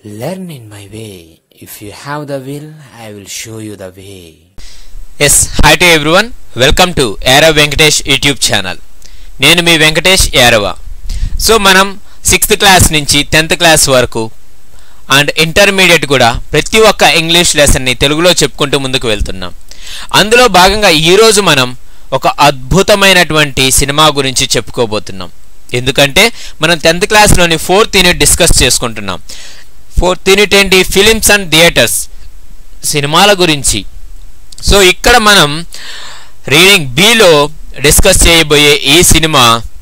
Learn in my way. If you have the will, I will show you the way. Yes hi to everyone welcome to Yarava Venkatesh YouTube channel నేను మీ Venkatesh Yarava so మనం sixth class నుంచి tenth class వరకు and intermediate కూడా ప్రతి ఒక్క English లెసన్ని తెలుగులో చెప్పుకుంటూ ముందుకు వెళ్తున్నాం అందులో భాగంగా ఈరోజు మనం ఒక అద్భుతమైనటువంటి సినిమా గురించి చెప్పుకోబోతున్నాం ఎందుకంటే మనం టెన్త్ క్లాస్లోని ఫోర్త్ యూనిట్ డిస్కస్ చేసుకుంటున్నాం ఫోర్త్ యూనిట్ ఏంటి ఫిలిమ్స్ అండ్ థియేటర్స్ సినిమాల గురించి సో ఇక్కడ మనం రీడింగ్ బిలో డిస్కస్ చేయబోయే ఈ సినిమా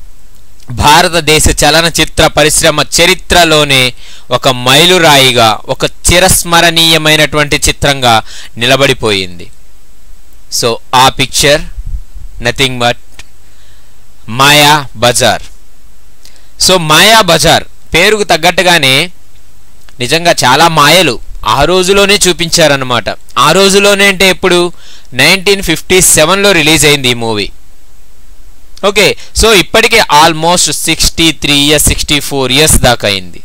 భారతదేశ చలనచిత్ర పరిశ్రమ చరిత్రలోనే ఒక మైలురాయిగా ఒక చిరస్మరణీయమైనటువంటి చిత్రంగా నిలబడిపోయింది సో ఆ picture nothing but Maya Bazar so Maya Bazaar పేరుకు తగ్గట్టుగానే నిజంగా చాలా మాయలు ఆ రోజులోనే చూపించారనమాట ఆ రోజులోనే అంటే ఎప్పుడు నైన్టీన్ ఫిఫ్టీ సెవెన్లో రిలీజ్ అయింది ఈ మూవీ ఓకే సో ఇప్పటికే almost sixty three years sixty four years దాకా అయింది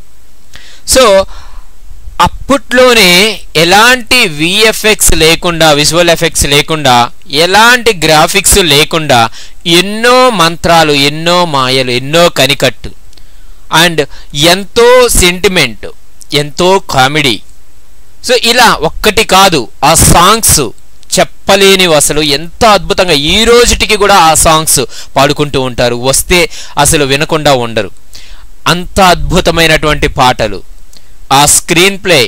సో అప్పట్లోనే ఎలాంటి విఎఫ్ఎక్స్ లేకుండా విజువల్ ఎఫెక్ట్స్ లేకుండా ఎలాంటి గ్రాఫిక్స్ లేకుండా ఎన్నో మంత్రాలు ఎన్నో మాయలు ఎన్నో కనికట్టు అండ్ ఎంతో సెంటిమెంట్ ఎంతో కామెడీ సో ఇలా ఒక్కటి కాదు ఆ సాంగ్స్ చెప్పలేనివి అసలు ఎంత అద్భుతంగా ఈ రోజుటికి కూడా ఆ సాంగ్స్ పాడుకుంటూ ఉంటారు వస్తే అసలు వినకుండా ఉండరు అంత అద్భుతమైనటువంటి పాటలు ఆ స్క్రీన్ ప్లే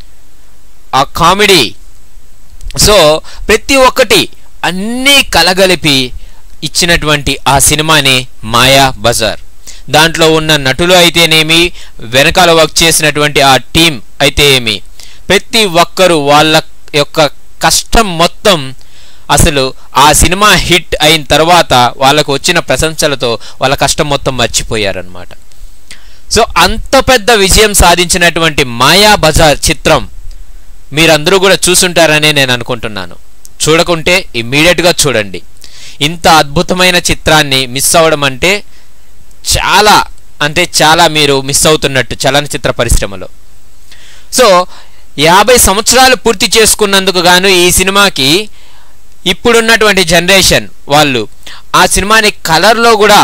ఆ కామెడీ సో ప్రతి ఒక్కటి అన్నీ కలగలిపి ఇచ్చినటువంటి ఆ సినిమానే మాయా బజార్ దాంట్లో ఉన్న నటులు అయితేనేమి వెనకాల వర్క్ చేసినటువంటి ఆ టీం అయితే ఏమి ప్రతి ఒక్కరూ వాళ్ళ యొక్క కష్టం మొత్తం అసలు ఆ సినిమా హిట్ అయిన తర్వాత వాళ్ళకు వచ్చిన ప్రశంసలతో వాళ్ళ కష్టం మొత్తం మర్చిపోయారనమాట సో అంత పెద్ద విజయం సాధించినటువంటి మాయా బజార్ చిత్రం మీరందరూ కూడా చూసుంటారనే నేను అనుకుంటున్నాను చూడకుంటే ఇమ్మీడియట్గా చూడండి ఇంత అద్భుతమైన చిత్రాన్ని మిస్ అవ్వడం అంటే చాలా అంటే చాలా మీరు మిస్ అవుతున్నట్టు చలనచిత్ర పరిశ్రమలో సో యాభై సంవత్సరాలు పూర్తి చేసుకున్నందుకు గాను ఈ సినిమాకి ఇప్పుడున్నటువంటి జనరేషన్ వాళ్ళు ఆ సినిమాని కలర్లో కూడా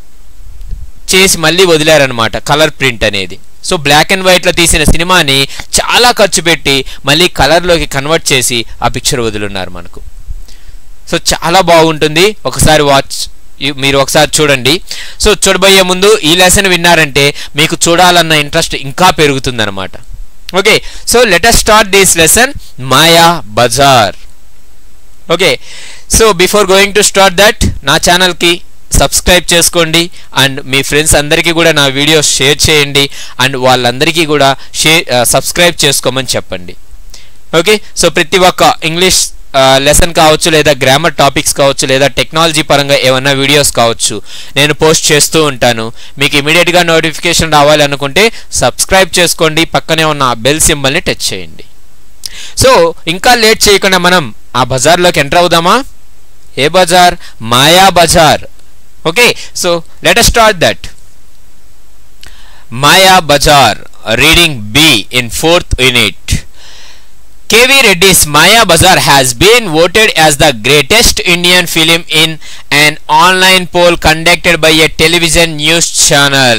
చేసి మళ్ళీ వదిలారనమాట కలర్ ప్రింట్ అనేది సో బ్లాక్ అండ్ వైట్లో తీసిన సినిమాని చాలా ఖర్చు పెట్టి మళ్ళీ కలర్లోకి కన్వర్ట్ చేసి ఆ పిక్చర్ వదులున్నారు మనకు సో చాలా బాగుంటుంది ఒకసారి వాచ్ మీరు ఒకసారి చూడండి సో చూడబోయే ముందు ఈ లెసన్ విన్నారంటే మీకు చూడాలన్న ఇంట్రెస్ట్ ఇంకా పెరుగుతుందన్నమాట okay so letter start this lesson Maya Bazar okay so before going to start that నా ఛానల్కి సబ్స్క్రైబ్ చేసుకోండి అండ్ మీ ఫ్రెండ్స్ అందరికీ కూడా నా వీడియోస్ షేర్ చేయండి అండ్ వాళ్ళందరికీ కూడా షేర్ సబ్స్క్రైబ్ చేసుకోమని చెప్పండి ఓకే సో ప్రతి ఒక్క ఇంగ్లీష్ లెసన్ కావచ్చు లేదా గ్రామర్ టాపిక్స్ కావచ్చు లేదా టెక్నాలజీ పరంగా ఏమన్నా వీడియోస్ కావచ్చు నేను పోస్ట్ చేస్తూ ఉంటాను మీకు ఇమీడియట్గా నోటిఫికేషన్ రావాలి అనుకుంటే సబ్స్క్రైబ్ చేసుకోండి పక్కనే ఉన్న ఆ బెల్ సింబల్ని టచ్ చేయండి సో ఇంకా లేట్ చేయకుండా మనం ఆ బజార్లోకి ఎంటర్ అవుదామా ఏ బజార్ Maya Bazar okay so let start that Maya Bazar reading B in fourth unit KV Reddy's Maya Bazaar has been voted as the greatest Indian film in an online poll conducted by a television news channel.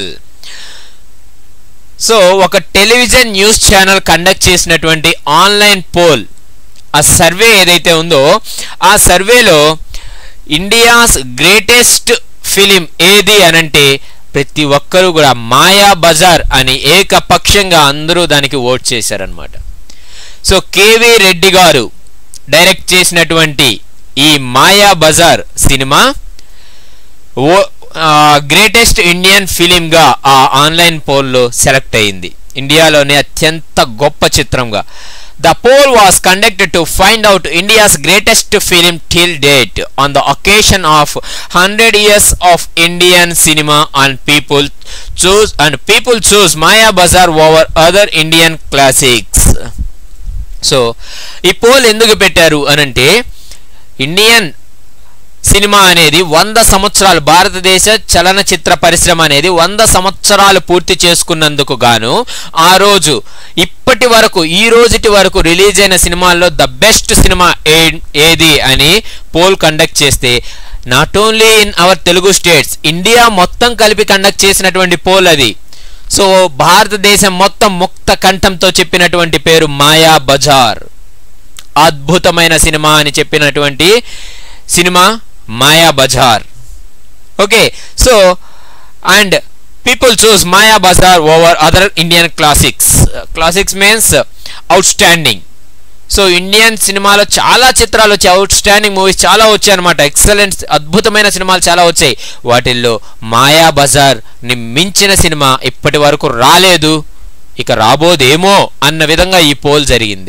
So ఒక television news channel conduct చేసినటువంటి online poll ఆ survey ఏదైతే ఉందో ఆ సర్వేలో India's greatest film ఏది అనంటే ప్రతి ఒక్కరూ కూడా మాయా బజార్ అని ఏకపక్షంగా అందరూ దానికి ఓట్ చేశారనమాట సో కేవీ రెడ్డి గారు డైరెక్ట్ చేసినటువంటి ఈ మాయా బజార్ సినిమా ఓ గ్రేటెస్ట్ ఇండియన్ ఫిలింగా ఆ ఆన్లైన్ పోల్లో సెలెక్ట్ అయింది ఇండియాలోనే అత్యంత గొప్ప చిత్రంగా the poll was conducted to find out India's greatest film till date on the occasion of hundred years of Indian cinema and people chose and people chose Maya Bazar over other Indian classics so ఈ poll ఎందుకు పెట్టారు అనంటే Indian cinema అనేది వంద సంవత్సరాలు భారతదేశ చలనచిత్ర పరిశ్రమ అనేది వంద సంవత్సరాలు పూర్తి చేసుకున్నందుకు గాను ఆ రోజు ఇప్పటి వరకు ఈ రోజుటి వరకు రిలీజ్ అయిన సినిమాల్లో ద బెస్ట్ సినిమా ఏ- ఏది అని పోల్ కండక్ట్ చేస్తే not only in our Telugu states India మొత్తం కలిపి కండక్ట్ చేసినటువంటి పోల్ అది సో భారతదేశం మొత్తం ముక్త కంఠంతో చెప్పినటువంటి పేరు మాయా బజార్ అద్భుతమైన సినిమా అని చెప్పినటువంటి cinema Maya Bazar okay so and people chose Maya Bazar over other Indian classics classics means outstanding so Indian సినిమాలో చాలా చిత్రాలు వచ్చాయి అవుట్ స్టాండింగ్ మూవీస్ చాలా వచ్చాయి అనమాట ఎక్సలెంట్ అద్భుతమైన సినిమాలు చాలా వచ్చాయి వాటిల్లో మాయా బజార్ ని మించిన సినిమా ఇప్పటి వరకు రాలేదు ఇక రాబోదేమో అన్న విధంగా ఈ పోల్ జరిగింది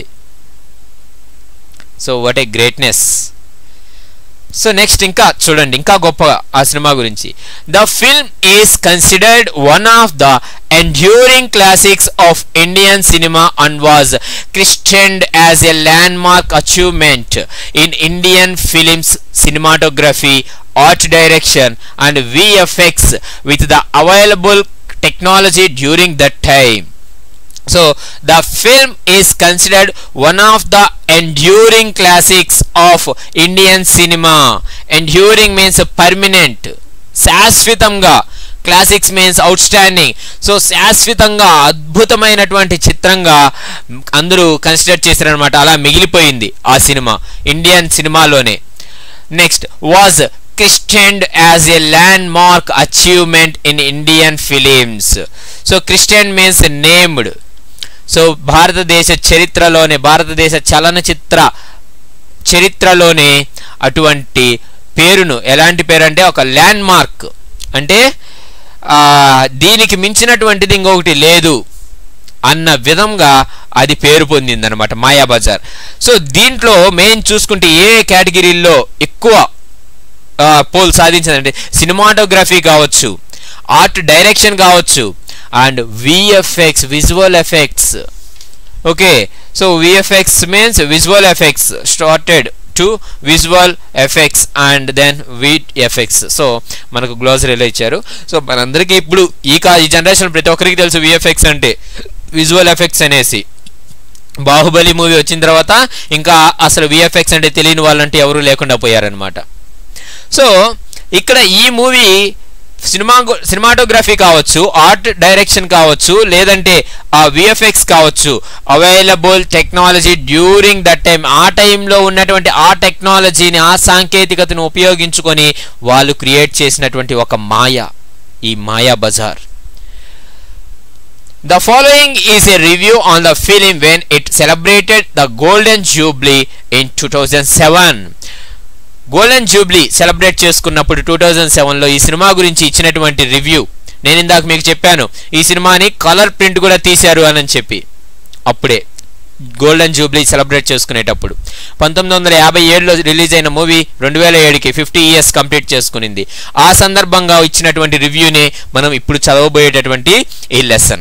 so what a greatness so next ఇంకా చూడండి ఇంకా గొప్ప ఆ సినిమా గురించి the film is considered one of the enduring classics of Indian cinema and was christened as a landmark achievement in Indian films cinematography art direction and VFX with the available technology during that time So the film is considered one of the enduring classics of Indian cinema. Enduring means permanent. శాశ్వతంగా classics means outstanding so శాశ్వతంగా అద్భుతమైనటువంటి చిత్రంగా అందరూ consider చేశారనమాట అలా మిగిలిపోయింది ఆ cinema Indian సినిమాలోనే next was christened as a landmark achievement in Indian films so Christian means named so భారతదేశ చరిత్రలోనే భారతదేశ చలనచిత్ర చరిత్రలోనే అటువంటి పేరును ఎలాంటి పేరు అంటే ఒక ల్యాండ్ మార్క్ అంటే ఆ, దీనికి మించినటువంటిది ఇంకొకటి లేదు అన్న విధంగా అది పేరు పొందిందనమాట మాయాబజార్ సో దీంట్లో మెయిన్ చూసుకుంటే ఏ కేటగిరీల్లో ఎక్కువ ఆ, పోల్ సాధించిందంటే సినిమాటోగ్రఫీ కావచ్చు ఆర్ట్ డైరెక్షన్ కావచ్చు and VFX visual effects okay so VFX means visual effects started to visual effects and then wheat effects so మనకు గ్లోజరీలో ఇచ్చారు సో మనందరికీ ఇప్పుడు ఈ కా ఈ జనరేషన్ ప్రతి ఒక్కరికి తెలుసు విఎఫ్ఎక్స్ అంటే విజువల్ ఎఫెక్ట్స్ అనేసి బాహుబలి మూవీ వచ్చిన తర్వాత ఇంకా అసలు విఎఫ్ఎక్స్ అంటే తెలియని వాళ్ళంటే ఎవరు లేకుండా పోయారనమాట సో ఇక్కడ ఈ మూవీ సినిమా సినిమాటోగ్రఫీ కావచ్చు ఆర్ట్ డైరెక్షన్ కావచ్చు లేదంటే ఆ విఎఫ్ఎక్స్ కావచ్చు available technology during that time ఆ టైంలో ఉన్నటువంటి ఆ టెక్నాలజీని ఆ సాంకేతికతను ఉపయోగించుకొని వాళ్ళు క్రియేట్ చేసినటువంటి ఒక మాయ ఈ Maya Bazar The following is a review on the film when it celebrated the Golden Jubilee in 2007. Golden jubilee celebrate చేసుకున్నప్పుడు టూ థౌజండ్ సెవెన్లో ఈ సినిమా గురించి ఇచ్చినటువంటి రివ్యూ నేను ఇందాక మీకు చెప్పాను ఈ సినిమాని కలర్ ప్రింట్ కూడా తీశారు అని చెప్పి అప్పుడే గోల్డెన్ జూబ్లీ సెలబ్రేట్ చేసుకునేటప్పుడు పంతొమ్మిది వందల యాభై ఏడులో రిలీజ్ అయిన మూవీ రెండు వేల ఏడుకి ఫిఫ్టీ ఇయర్స్ కంప్లీట్ చేసుకునింది ఆ సందర్భంగా ఇచ్చినటువంటి రివ్యూని మనం ఇప్పుడు చదవబోయేటటువంటి ఈ లెసన్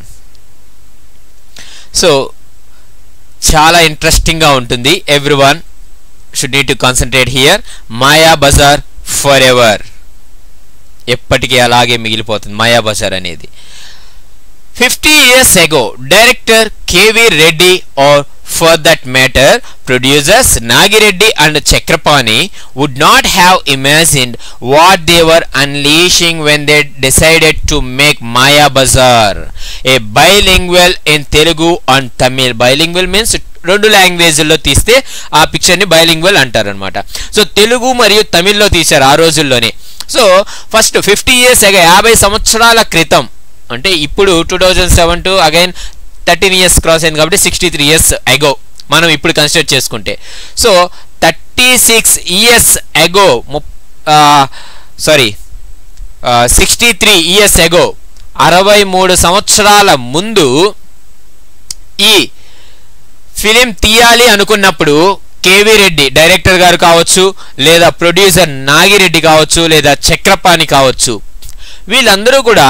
సో చాలా ఇంట్రెస్టింగ్గా ఉంటుంది every one should need to concentrate here Maya Bazar forever ఎప్పటికీ అలాగే మిగిలిపోతుంది మాయా బజార్ అనేది fifty years ago director K V Reddy or for that matter producers Nagireddy and Chakrapani would not have imagined what they were unleashing when they decided to make Maya Bazar a bilingual in Telugu and Tamil bilingual means రెండు లాంగ్వేజ్ల్లో తీస్తే ఆ పిక్చర్ని bilingual అంటారనమాట so Telugu మరియు తమిళ్లో తీశారు ఆ రోజుల్లోనే సో ఫస్ట్ ఫిఫ్టీ ఇయర్స్ అగా యాభై సంవత్సరాల క్రితం అంటే ఇప్పుడు two thousand seven to again thirteen years cross అయింది కాబట్టి సిక్స్టీ త్రీ ఇయర్స్ అగో మనం ఇప్పుడు కన్సిడర్ చేసుకుంటే so thirty six years ago sorry sixty three years ago అరవై మూడు సంవత్సరాల ముందు ఈ ఫిలిం తీయాలి అనుకున్నప్పుడు కేవీ రెడ్డి డైరెక్టర్ గారు కావచ్చు లేదా ప్రొడ్యూసర్ నాగిరెడ్డి కావచ్చు లేదా చక్రపాణి కావచ్చు వీళ్ళందరూ కూడా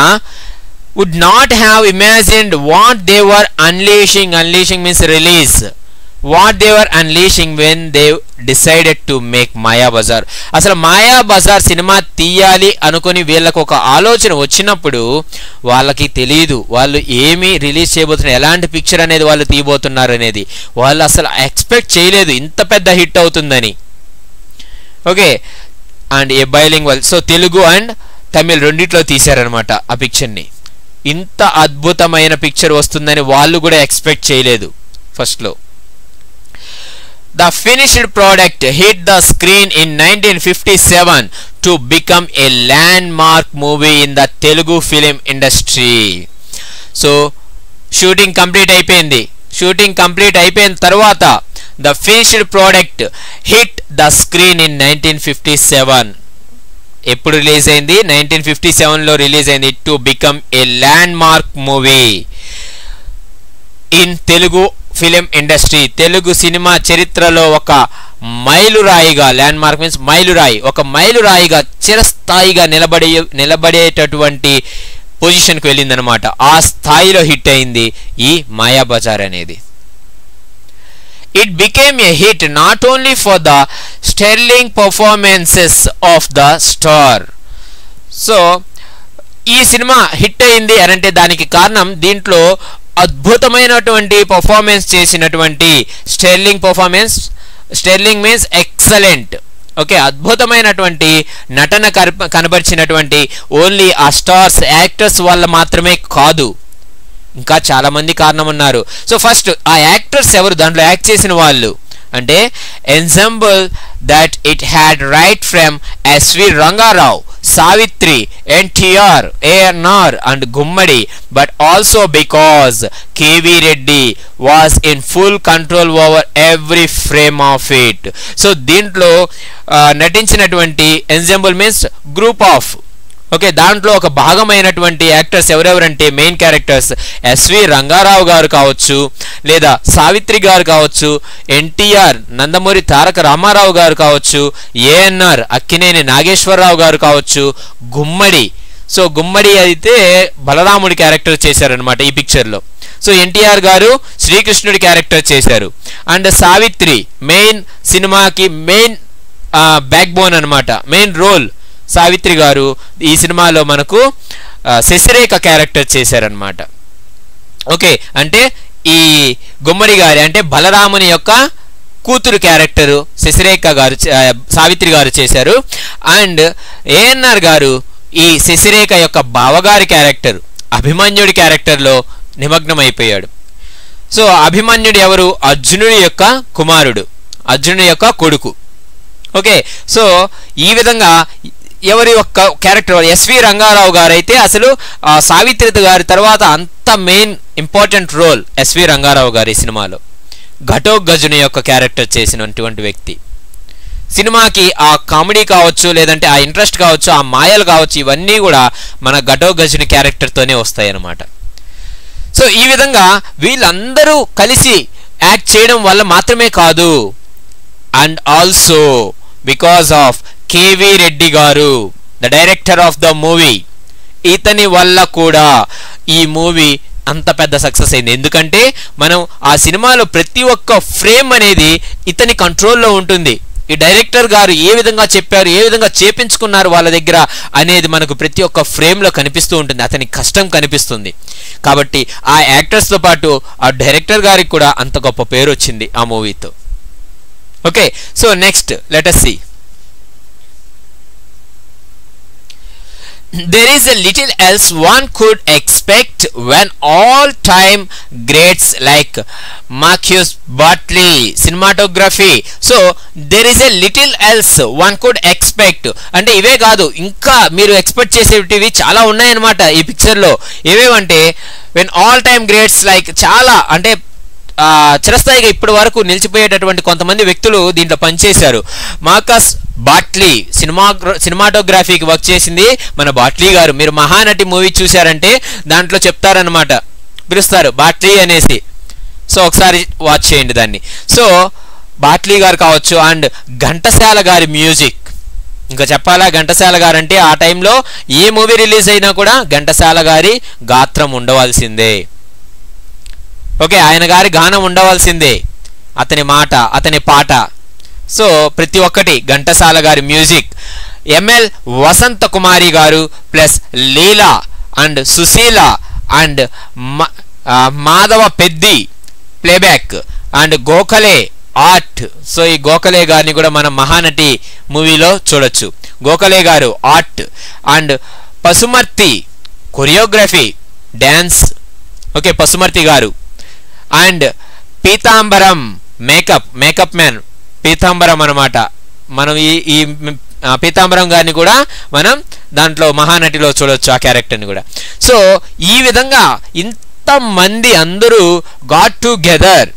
would not have imagined what they were unleashing unleashing means release what they were unleashing when they decided to make Maya Bazar అసలు మాయా బజార్ సినిమా తీయాలి అనుకుని వీళ్ళకు ఒక ఆలోచన వచ్చినప్పుడు వాళ్ళకి తెలియదు వాళ్ళు ఏమి రిలీజ్ చేయబోతున్నారు ఎలాంటి పిక్చర్ అనేది వాళ్ళు తీయబోతున్నారు అనేది వాళ్ళు అసలు ఎక్స్పెక్ట్ చేయలేదు ఇంత పెద్ద హిట్ అవుతుందని ఓకే అండ్ ఏ బైలింగ్ వల్ సో తెలుగు అండ్ తమిళ్ రెండిట్లో తీశారనమాట ఆ పిక్చర్ని ఇంత అద్భుతమైన పిక్చర్ వస్తుందని వాళ్ళు కూడా ఎక్స్పెక్ట్ చేయలేదు ఫస్ట్లో the finished product hit the screen in nineteen fifty seven to become a landmark movie in the Telugu film industry so shooting complete అయిపోయింది షూటింగ్ కంప్లీట్ అయిపోయిన తర్వాత the finished product hit the screen in nineteen fifty seven ఎప్పుడు release అయింది nineteen fifty సెవెన్లో release అయింది to become a landmark movie in Telugu film industry Telugu cinema చరిత్రలో ఒక మైలురాయిగా land mark means మైలురాయి ఒక మైలురాయిగా చిరస్థాయిగా నిలబడే నిలబడేటటువంటి పొజిషన్కి వెళ్ళిందనమాట ఆ స్థాయిలో హిట్ అయింది ఈ మాయాబజార్ అనేది it became a hit not only for the sterling performances of the star so ఈ సినిమా హిట్ అయింది అని అంటే దానికి కారణం దీంట్లో అద్భుతమైనటువంటి పర్ఫార్మెన్స్ చేసినటువంటి sterling performance sterling means excellent okay అద్భుతమైనటువంటి నటన కనప కనబరిచినటువంటి ఓన్లీ ఆ స్టార్స్ యాక్టర్స్ వల్ల మాత్రమే కాదు ఇంకా చాలా మంది కారణం ఉన్నారు సో ఫస్ట్ ఆ యాక్టర్స్ ఎవరు దాంట్లో యాక్ట్ చేసిన వాళ్ళు అంటే ensemble that it had right from S V Rangarao Savitri NTR ANR and Gummadi but also because K V Reddy was in full control over every frame of it so దీంట్లో నటించినటువంటి ensemble means group of okay దాంట్లో ఒక భాగమైనటువంటి యాక్టర్స్ ఎవరెవరంటే మెయిన్ క్యారెక్టర్స్ ఎస్వి రంగారావు గారు కావచ్చు లేదా సావిత్రి గారు కావచ్చు ఎన్టీఆర్ నందమూరి తారక రామారావు గారు కావచ్చు ఏఎన్ఆర్ అక్కినేని నాగేశ్వరరావు గారు కావచ్చు గుమ్మడి సో గుమ్మడి అయితే బలరాముడి క్యారెక్టర్ చేశారనమాట ఈ పిక్చర్లో సో ఎన్టీఆర్ గారు శ్రీకృష్ణుడి క్యారెక్టర్ చేశారు అండ్ సావిత్రి మెయిన్ సినిమాకి మెయిన్ బ్యాక్ బోన్ అనమాట మెయిన్ రోల్ సావిత్రి గారు ఈ సినిమాలో మనకు శశిరేఖ క్యారెక్టర్ చేశారనమాట ఓకే అంటే ఈ గుమ్మడి గారి అంటే బలరాముని యొక్క కూతురు క్యారెక్టరు శశిరేఖ గారు సావిత్రి గారు చేశారు అండ్ ఏఎన్ఆర్ గారు ఈ శశిరేఖ యొక్క బావగారి క్యారెక్టర్ అభిమన్యుడి క్యారెక్టర్లో నిమగ్నమైపోయాడు సో అభిమన్యుడు ఎవరు అర్జునుడి యొక్క కుమారుడు అర్జునుడి యొక్క కొడుకు ఓకే సో ఈ విధంగా ఎవరి యొక్క క్యారెక్టర్ ఎస్వి రంగారావు గారు అయితే అసలు సావిత్రి గారి తర్వాత అంత main important role S V Rangarao గారి సినిమాలో ఘటోగజుని యొక్క క్యారెక్టర్ చేసినటువంటి వ్యక్తి సినిమాకి ఆ కామెడీ కావచ్చు లేదంటే ఆ ఇంట్రెస్ట్ కావచ్చు ఆ మాయలు కావచ్చు ఇవన్నీ కూడా మన ఘటోగజుని క్యారెక్టర్తోనే వస్తాయి అన్నమాట సో ఈ విధంగా వీళ్ళందరూ కలిసి యాక్ట్ చేయడం వల్ల మాత్రమే కాదు and also because of K V Reddy గారు the director of the movie ఇతని వల్ల కూడా ఈ మూవీ అంత పెద్ద సక్సెస్ అయింది ఎందుకంటే మనం ఆ సినిమాలో ప్రతి ఒక్క ఫ్రేమ్ అనేది ఇతని కంట్రోల్లో ఉంటుంది ఈ డైరెక్టర్ గారు ఏ విధంగా చెప్పారు ఏ విధంగా చేపించుకున్నారు వాళ్ళ దగ్గర అనేది మనకు ప్రతి ఒక్క ఫ్రేమ్లో కనిపిస్తూ ఉంటుంది అతని కష్టం కనిపిస్తుంది కాబట్టి ఆ యాక్టర్స్తో పాటు ఆ డైరెక్టర్ గారికి కూడా అంత గొప్ప పేరు వచ్చింది ఆ మూవీతో okay so next letter C there is a little else one could expect when all time greats like Marcus Bartley cinematography so there is a little else one could expect అంటే ఇవే కాదు ఇంకా మీరు ఎక్స్పెక్ట్ చేసేటివి చాలా ఉన్నాయన్నమాట ఈ పిక్చర్లో ఏవేవంటే when all time greats like చాలా అంటే చిరస్థాయిగా ఇప్పటి వరకు నిలిచిపోయేటటువంటి కొంతమంది వ్యక్తులు దీంట్లో పనిచేశారు మార్కస్ బాట్లీ సినిమా సినిమాటోగ్రఫీకి వర్క్ చేసింది మన బాట్లీ గారు మీరు మహానటి మూవీ చూశారంటే దాంట్లో చెప్తారనమాట పిలుస్తారు బాట్లీ అనేసి సో ఒకసారి వాచ్ చేయండి దాన్ని సో బాట్లీ గారు కావచ్చు అండ్ ఘంటసాల గారి మ్యూజిక్ ఇంకా చెప్పాలా ఘంటసాల గారు అంటే ఆ టైంలో ఏ మూవీ రిలీజ్ అయినా కూడా ఘంటసాల గారి గాత్రం ఉండవలసిందే ఓకే ఆయన గారి గానం ఉండవలసిందే అతని మాట అతని పాట సో ప్రతి ఒక్కటి ఘంటసాల గారి మ్యూజిక్ ఎంఎల్ వసంత కుమారి గారు plus Leela and Susheela and మ- ఆ, Madhava Peddi playback and Gokhale art so ఈ గోఖలే గారిని కూడా మనం మహానటి మూవీలో చూడొచ్చు గోఖలే గారు art and Pasumarthi choreography dance okay Pasumarthi గారు and Peethambaram makeup makeup man Peethambaram అనమాట మనం ఈ ఈ మ్- ఆ పీతాంబరం గారిని కూడా మనం దాంట్లో మహానటిలో చూడొచ్చు ఆ క్యారెక్టర్ని కూడా సో ఈ విధంగా ఇంతమంది అందరూ got together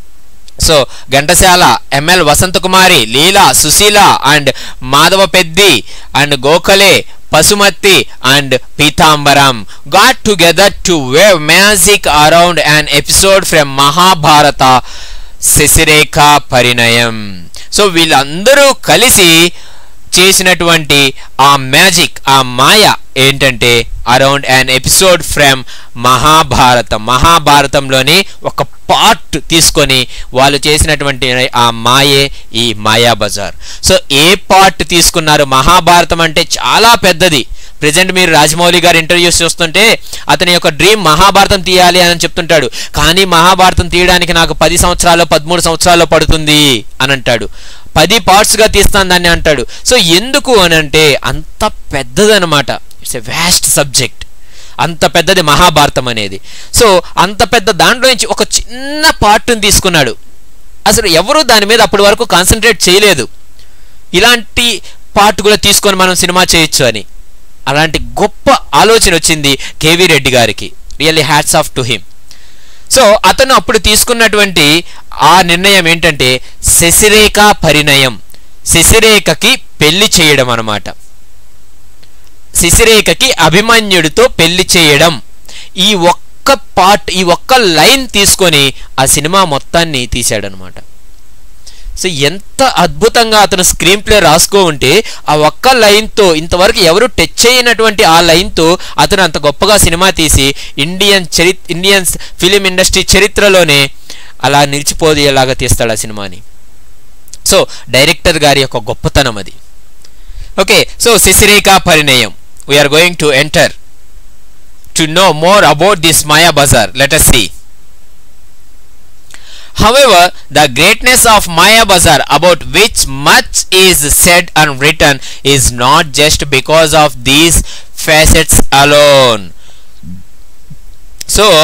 so Ghantasala M L Vasanthakumari Leela Susheela and Madhava Peddi and Gokhale Pasumarthi and Peethambaram got together to weave magic around an episode from Mahabharata Sasirekha Parinayam so వీళ్ళందరూ కలిసి చేసినటువంటి ఆ మ్యాజిక్ ఆ మాయ ఏంటంటే around an episode from Mahabharatam మహాభారతంలోని ఒక పార్ట్ తీసుకొని వాళ్ళు చేసినటువంటి ఆ మాయే ఈ మాయా బజార్ సో ఏ పార్ట్ తీసుకున్నారు మహాభారతం అంటే చాలా పెద్దది ప్రజెంట్ మీరు రాజమౌళి గారి ఇంటర్వ్యూస్ చూస్తుంటే అతని యొక్క డ్రీమ్ మహాభారతం తీయాలి అని చెప్తుంటాడు కానీ మహాభారతం తీయడానికి నాకు పది సంవత్సరాలు పదమూడు సంవత్సరాలు పడుతుంది అని అంటాడు పది పార్ట్స్గా తీస్తాను దాన్ని అంటాడు సో ఎందుకు అని అంటే అంత పెద్దదనమాట ఇట్స్ ఎ వ్యాస్ట్ సబ్జెక్ట్ అంత పెద్దది మహాభారతం అనేది సో అంత పెద్ద దాంట్లో నుంచి ఒక చిన్న పార్ట్ని తీసుకున్నాడు అసలు ఎవరు దాని మీద అప్పటి వరకు కాన్సన్ట్రేట్ చేయలేదు ఇలాంటి పార్ట్ కూడా తీసుకొని మనం సినిమా చేయొచ్చు అని అలాంటి గొప్ప ఆలోచన వచ్చింది కేవీ రెడ్డి గారికి really hats off to him so అతను అప్పుడు తీసుకున్నటువంటి ఆ నిర్ణయం ఏంటంటే శశిరేఖ పరిణయం శశిరేఖకి పెళ్లి చేయడం అన్నమాట శశిరేఖకి అభిమన్యుడితో పెళ్లి చేయడం ఈ ఒక్క పార్ట్ ఈ ఒక్క లైన్ తీసుకొని ఆ సినిమా మొత్తాన్ని తీశాడనమాట సో ఎంత అద్భుతంగా అతను స్క్రీన్ ప్లే రాసుకో ఉంటే ఆ ఒక్క లైన్తో ఇంతవరకు ఎవరు టచ్ చేయనటువంటి ఆ లైన్తో అతను అంత గొప్పగా సినిమా తీసి ఇండియన్ చరి ఇండియన్ ఫిలిం ఇండస్ట్రీ చరిత్రలోనే అలా నిలిచిపోయేలాగా తీస్తాడు ఆ సినిమాని సో డైరెక్టర్ గారి యొక్క గొప్పతనం అది okay so Sasirekha Parinayam we're going to enter to know more about this Maya Bazar let us see However, the greatness of Maya Bazaar, about which much is said and written, is not just because of these facets alone. So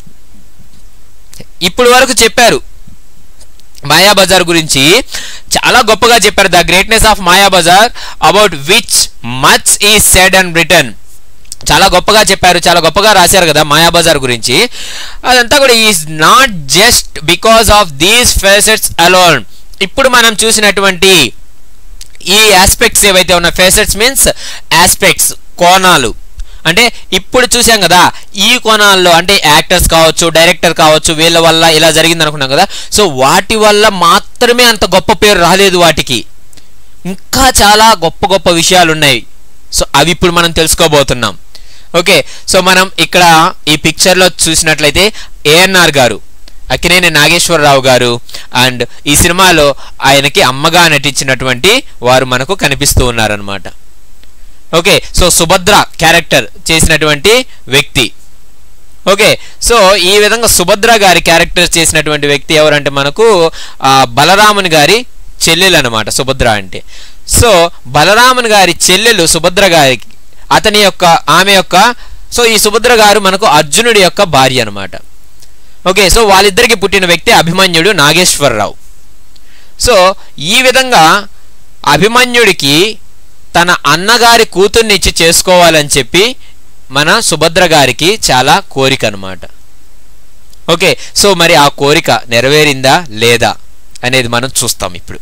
ఇప్పుడు వరకు చెప్పారు మాయా బజార్ గురించి చాలా గొప్పగా చెప్పారు the greatness of Maya Bazar about which much is said and written చాలా గొప్పగా చెప్పారు చాలా గొప్పగా రాశారు కదా మాయాబజార్ గురించి అదంతా కూడా is not just because of these facets alone ఇప్పుడు మనం చూసినటువంటి ఈ ఆస్పెక్ట్స్ ఏవైతే ఉన్న ఫేసెట్స్ మీన్స్ ఆస్పెక్ట్స్ కోణాలు అంటే ఇప్పుడు చూసాం కదా ఈ కోణాల్లో అంటే యాక్టర్స్ కావచ్చు డైరెక్టర్ కావచ్చు వీళ్ళ వల్ల ఇలా జరిగింది అనుకున్నాం కదా సో వాటి వల్ల మాత్రమే అంత గొప్ప పేరు రాలేదు వాటికి ఇంకా చాలా గొప్ప గొప్ప విషయాలు ఉన్నాయి సో అవి ఇప్పుడు మనం తెలుసుకోబోతున్నాం ఓకే సో మనం ఇక్కడ ఈ పిక్చర్లో చూసినట్లయితే ఏఎన్ఆర్ గారు అక్కినేని నాగేశ్వరరావు గారు అండ్ ఈ సినిమాలో ఆయనకి అమ్మగా నటించినటువంటి వారు మనకు కనిపిస్తూ ఉన్నారనమాట ఓకే సో సుభద్ర క్యారెక్టర్ చేసినటువంటి వ్యక్తి ఓకే సో ఈ విధంగా సుభద్ర గారి క్యారెక్టర్ చేసినటువంటి వ్యక్తి ఎవరంటే మనకు ఆ, బలరాముని గారి చెల్లెలు అనమాట సుభద్ర అంటే సో బలరాముని గారి చెల్లెలు సుభద్ర గారికి అతని యొక్క ఆమె యొక్క సో ఈ సుభద్ర గారు మనకు అర్జునుడి యొక్క భార్య అనమాట ఓకే సో వాళ్ళిద్దరికి పుట్టిన వ్యక్తి అభిమన్యుడు నాగేశ్వరరావు సో ఈ విధంగా అభిమన్యుడికి తన అన్నగారి కూతుర్ని ఇచ్చి చేసుకోవాలని చెప్పి మన సుభద్ర గారికి చాలా కోరిక అనమాట ఓకే సో మరి ఆ కోరిక నెరవేరిందా లేదా అనేది మనం చూస్తాం ఇప్పుడు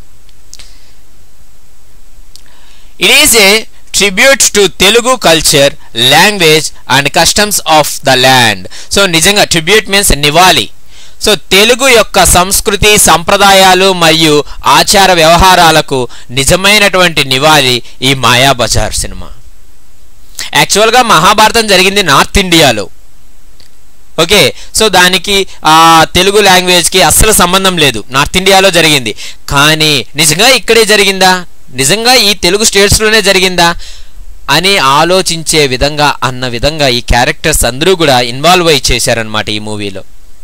it is a tribute to Telugu culture language and customs of the land so నిజంగా ట్రిబ్యూట్ మీన్స్ నివాలి సో తెలుగు యొక్క సంస్కృతి సంప్రదాయాలు మరియు ఆచార వ్యవహారాలకు నిజమైనటువంటి నివాళి ఈ మాయా బజార్ సినిమా యాక్చువల్గా మహాభారతం జరిగింది నార్త్ ఇండియాలో ఓకే సో దానికి ఆ తెలుగు లాంగ్వేజ్కి అస్సలు సంబంధం లేదు నార్త్ ఇండియాలో జరిగింది కానీ నిజంగా ఇక్కడే జరిగిందా నిజంగా ఈ తెలుగు స్టేట్స్లోనే జరిగిందా అని ఆలోచించే విధంగా అన్న విధంగా ఈ క్యారెక్టర్స్ అందరూ కూడా ఇన్వాల్వ్ అయి చేశారనమాట ఈ మూవీలో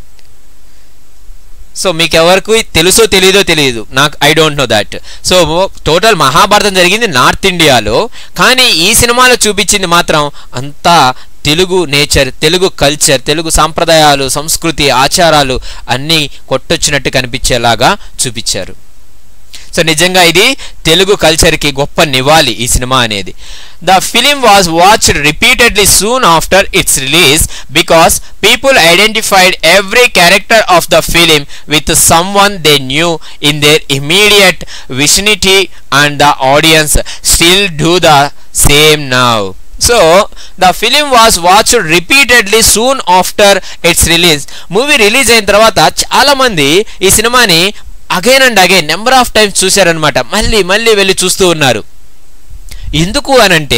సో మీకు ఎవరికి తెలుసో తెలియదో తెలియదు నాకు I don't know that so total Mahabharatam జరిగింది నార్త్ ఇండియాలో కానీ ఈ సినిమాలో చూపించింది మాత్రం అంతా తెలుగు నేచర్ తెలుగు కల్చర్ తెలుగు సాంప్రదాయాలు సంస్కృతి ఆచారాలు అన్నీ కొట్టొచ్చినట్టు కనిపించేలాగా చూపించారు సో నిజంగా ఇది తెలుగు కల్చర్కి గొప్ప నివాళి ఈ సినిమా అనేది the film was watched repeatedly soon after its release because people identified every character of the film with someone they knew in their immediate vicinity and the audience still do the same now so the film was watched repeatedly soon after its release movie release అయిన తర్వాత చాలా మంది ఈ సినిమాని again and again number of times చూశారనమాట మళ్ళీ మళ్ళీ వెళ్ళి చూస్తూ ఉన్నారు ఎందుకు అనంటే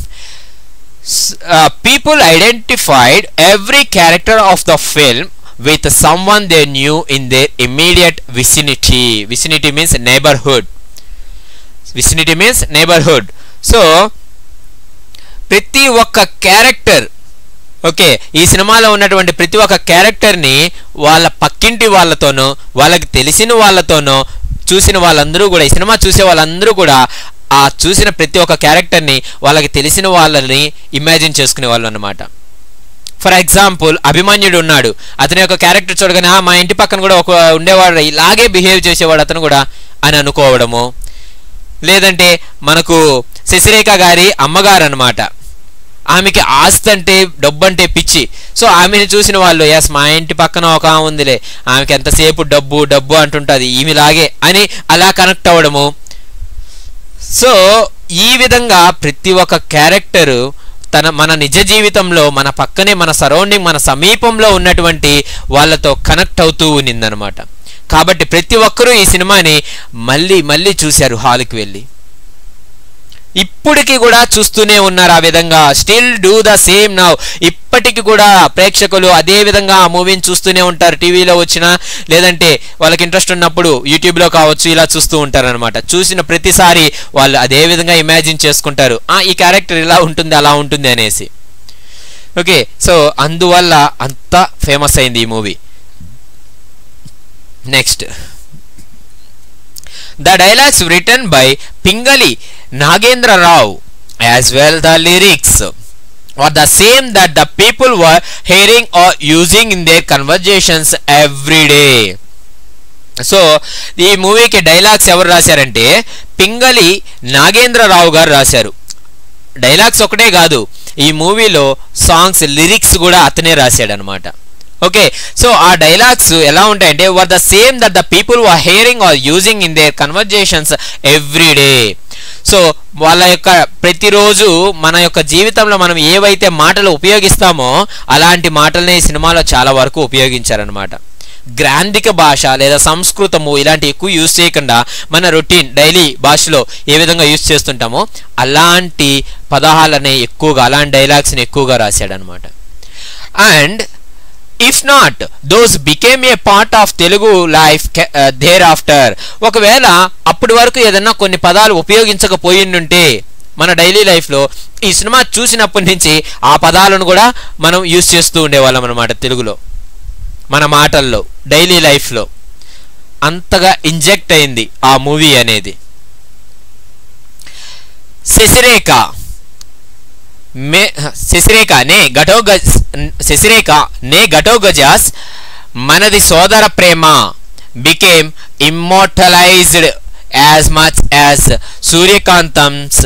people identified every character of the film with someone they knew in their immediate vicinity vicinity means neighbourhood vicinity means neighbourhood so ప్రతి ఒక్క క్యారెక్టర్ ఓకే ఈ సినిమాలో ఉన్నటువంటి ప్రతి ఒక్క క్యారెక్టర్ని వాళ్ళ పక్కింటి వాళ్ళతోనో వాళ్ళకి తెలిసిన వాళ్ళతోనో చూసిన వాళ్ళందరూ కూడా ఈ సినిమా చూసే వాళ్ళందరూ కూడా ఆ చూసిన ప్రతి ఒక్క క్యారెక్టర్ని వాళ్ళకి తెలిసిన వాళ్ళని ఇమాజిన్ చేసుకునే వాళ్ళు అనమాట ఫర్ ఎగ్జాంపుల్ అభిమన్యుడు ఉన్నాడు అతని యొక్క క్యారెక్టర్ చూడగానే "ఆ, మా ఇంటి పక్కన కూడా ఒక ఉండేవాడు ఇలాగే బిహేవ్ చేసేవాడు అతను కూడా అని అనుకోవడము లేదంటే మనకు శశిరేఖ గారి అమ్మగారు అనమాట ఆమెకి ఆస్తి అంటే డబ్బు అంటే పిచ్చి సో ఆమెను చూసిన వాళ్ళు ఎస్ మా ఇంటి పక్కన ఒక ఆమె ఉందిలే ఆమెకి ఎంతసేపు డబ్బు డబ్బు అంటుంటుంది ఈమెలాగే అని అలా కనెక్ట్ అవ్వడము సో ఈ విధంగా ప్రతి ఒక్క క్యారెక్టరు తన మన నిజ జీవితంలో మన పక్కనే మన సరౌండింగ్ మన సమీపంలో ఉన్నటువంటి వాళ్ళతో కనెక్ట్ అవుతూ ఉన్నిందనమాట కాబట్టి ప్రతి ఒక్కరూ ఈ సినిమాని మళ్ళీ మళ్ళీ చూశారు హాల్కి వెళ్ళి ఇప్పటికి కూడా చూస్తూనే ఉన్నారు ఆ విధంగా still do the same now ఇప్పటికి కూడా ప్రేక్షకులు అదే విధంగా ఆ మూవీని చూస్తూనే ఉంటారు టీవీలో వచ్చినా లేదంటే వాళ్ళకి ఇంట్రెస్ట్ ఉన్నప్పుడు యూట్యూబ్లో కావచ్చు ఇలా చూస్తూ ఉంటారు అనమాట చూసిన ప్రతిసారి వాళ్ళు అదే విధంగా ఇమాజిన్ చేసుకుంటారు ఆ ఈ క్యారెక్టర్ ఇలా ఉంటుంది అలా ఉంటుంది అనేసి ఓకే సో అందువల్ల అంత ఫేమస్ అయింది ఈ movie next The dialogues written by Pingali Nagendra Rao as well the lyrics were the same that the people were hearing or using in their conversations every day. So ఈ మూవీకి dialogues ఎవరు రాశారంటే పింగళి నాగేంద్రరావు గారు రాశారు dialogues ఒకటే కాదు ఈ మూవీలో సాంగ్స్ లిరిక్స్ కూడా అతనే రాశాడు అనమాట ఓకే సో ఆ డైలాగ్స్ ఎలా ఉంటాయంటే were the same that the people were hearing or using in their conversations every day so వాళ్ళ యొక్క ప్రతిరోజు మన యొక్క జీవితంలో మనం ఏవైతే మాటలు ఉపయోగిస్తామో అలాంటి మాటలనే ఈ సినిమాలో చాలా వరకు ఉపయోగించారనమాట గ్రాంధిక భాష లేదా సంస్కృతము ఇలాంటి ఎక్కువ యూజ్ చేయకుండా మన రొటీన్ డైలీ భాషలో ఏ విధంగా యూజ్ చేస్తుంటామో అలాంటి పదాలనే ఎక్కువగా అలాంటి డైలాగ్స్ని ఎక్కువగా రాశాడనమాట and if not those became a part of Telugu life thereafter ఒకవేళ అప్పటి వరకు ఏదన్నా కొన్ని పదాలు ఉపయోగించకపోయిండుంటే మన డైలీ లైఫ్లో ఈ సినిమా చూసినప్పటి నుంచి ఆ పదాలను కూడా మనం యూజ్ చేస్తూ ఉండేవాళ్ళం అనమాట తెలుగులో మన మాటల్లో డైలీ లైఫ్లో అంతగా ఇంజెక్ట్ అయింది ఆ మూవీ అనేది శశిరేఖ మే శశిరేఖ నే ఘటోగజ శశిరేఖ నే ఘటోగజాస్ మనది సోదర ప్రేమ became immortalized as much as సూర్యకాంతమ్స్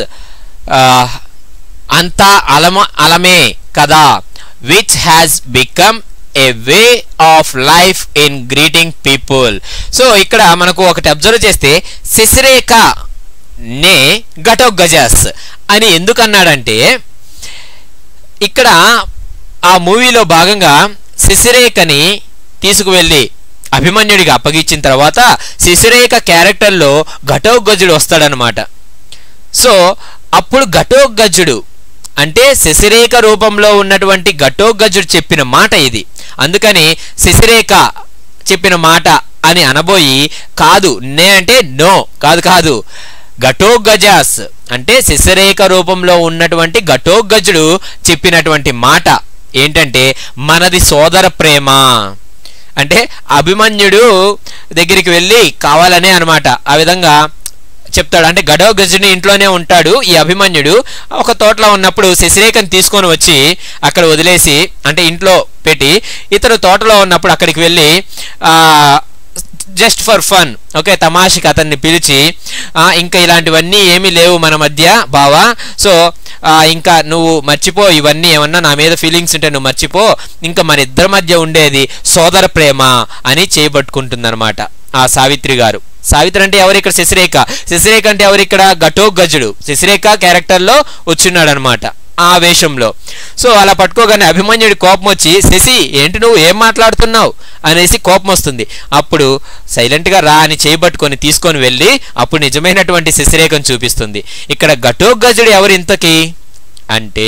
అంతా అలమ అలమే కదా which has become a way of life in greeting people so ఇక్కడ మనకు ఒకటి అబ్జర్వ్ చేస్తే శశిరేఖ నే ఘటోగజాస్ అని ఎందుకన్నాడంటే ఇక్కడ ఆ మూవీలో భాగంగా శశిరేఖని తీసుకువెళ్ళి అభిమన్యుడికి అప్పగించిన తర్వాత శశిరేఖ క్యారెక్టర్లో ఘటోగజుడు వస్తాడనమాట సో అప్పుడు ఘటోగజుడు అంటే శశిరేఖ రూపంలో ఉన్నటువంటి ఘటోగజుడు చెప్పిన మాట ఇది అందుకని శశిరేఖ చెప్పిన మాట అని అనబోయి కాదు నే అంటే నో కాదు కాదు ఘటోగజాస్ అంటే శశిరేఖ రూపంలో ఉన్నటువంటి ఘటోగజుడు చెప్పినటువంటి మాట ఏంటంటే మనది సోదర ప్రేమ అంటే అభిమన్యుడు దగ్గరికి వెళ్ళి కావాలనే అనమాట ఆ విధంగా చెప్తాడు అంటే గజుని ఇంట్లోనే ఉంటాడు ఈ అభిమన్యుడు ఒక తోటలో ఉన్నప్పుడు శశిరేఖని తీసుకొని వచ్చి అక్కడ వదిలేసి అంటే ఇంట్లో పెట్టి ఇతను తోటలో ఉన్నప్పుడు అక్కడికి వెళ్ళి ఆ జస్ట్ ఫర్ ఫన్ ఓకే తమాషకి అతన్ని పిలిచి "ఆ, ఇంకా ఇలాంటివన్నీ ఏమీ లేవు మన మధ్య బావా సో ఆ, ఇంకా నువ్వు మర్చిపో ఇవన్నీ ఏమన్నా నా మీద ఫీలింగ్స్ ఉంటే నువ్వు మర్చిపో ఇంకా మన ఇద్దరి మధ్య ఉండేది సోదర ప్రేమ అని చేయబట్టుకుంటుందన్నమాట ఆ సావిత్రి గారు సావిత్రి అంటే ఎవరు ఇక్కడ శశిరేఖ శశిరేఖ అంటే ఎవరు ఇక్కడ ఘటోగజుడు శశిరేఖ క్యారెక్టర్లో వచ్చిన్నాడు అనమాట ఆ వేషంలో సో అలా పట్టుకోగానే అభిమన్యుడి కోపం వచ్చి శశి ఏంటి నువ్వు ఏం మాట్లాడుతున్నావు అనేసి కోపం వస్తుంది అప్పుడు సైలెంట్గా రా అని చేయబట్టుకొని తీసుకొని వెళ్ళి అప్పుడు నిజమైనటువంటి శశిరేఖను చూపిస్తుంది ఇక్కడ ఘటోగజుడు ఎవరు ఇంతకీ అంటే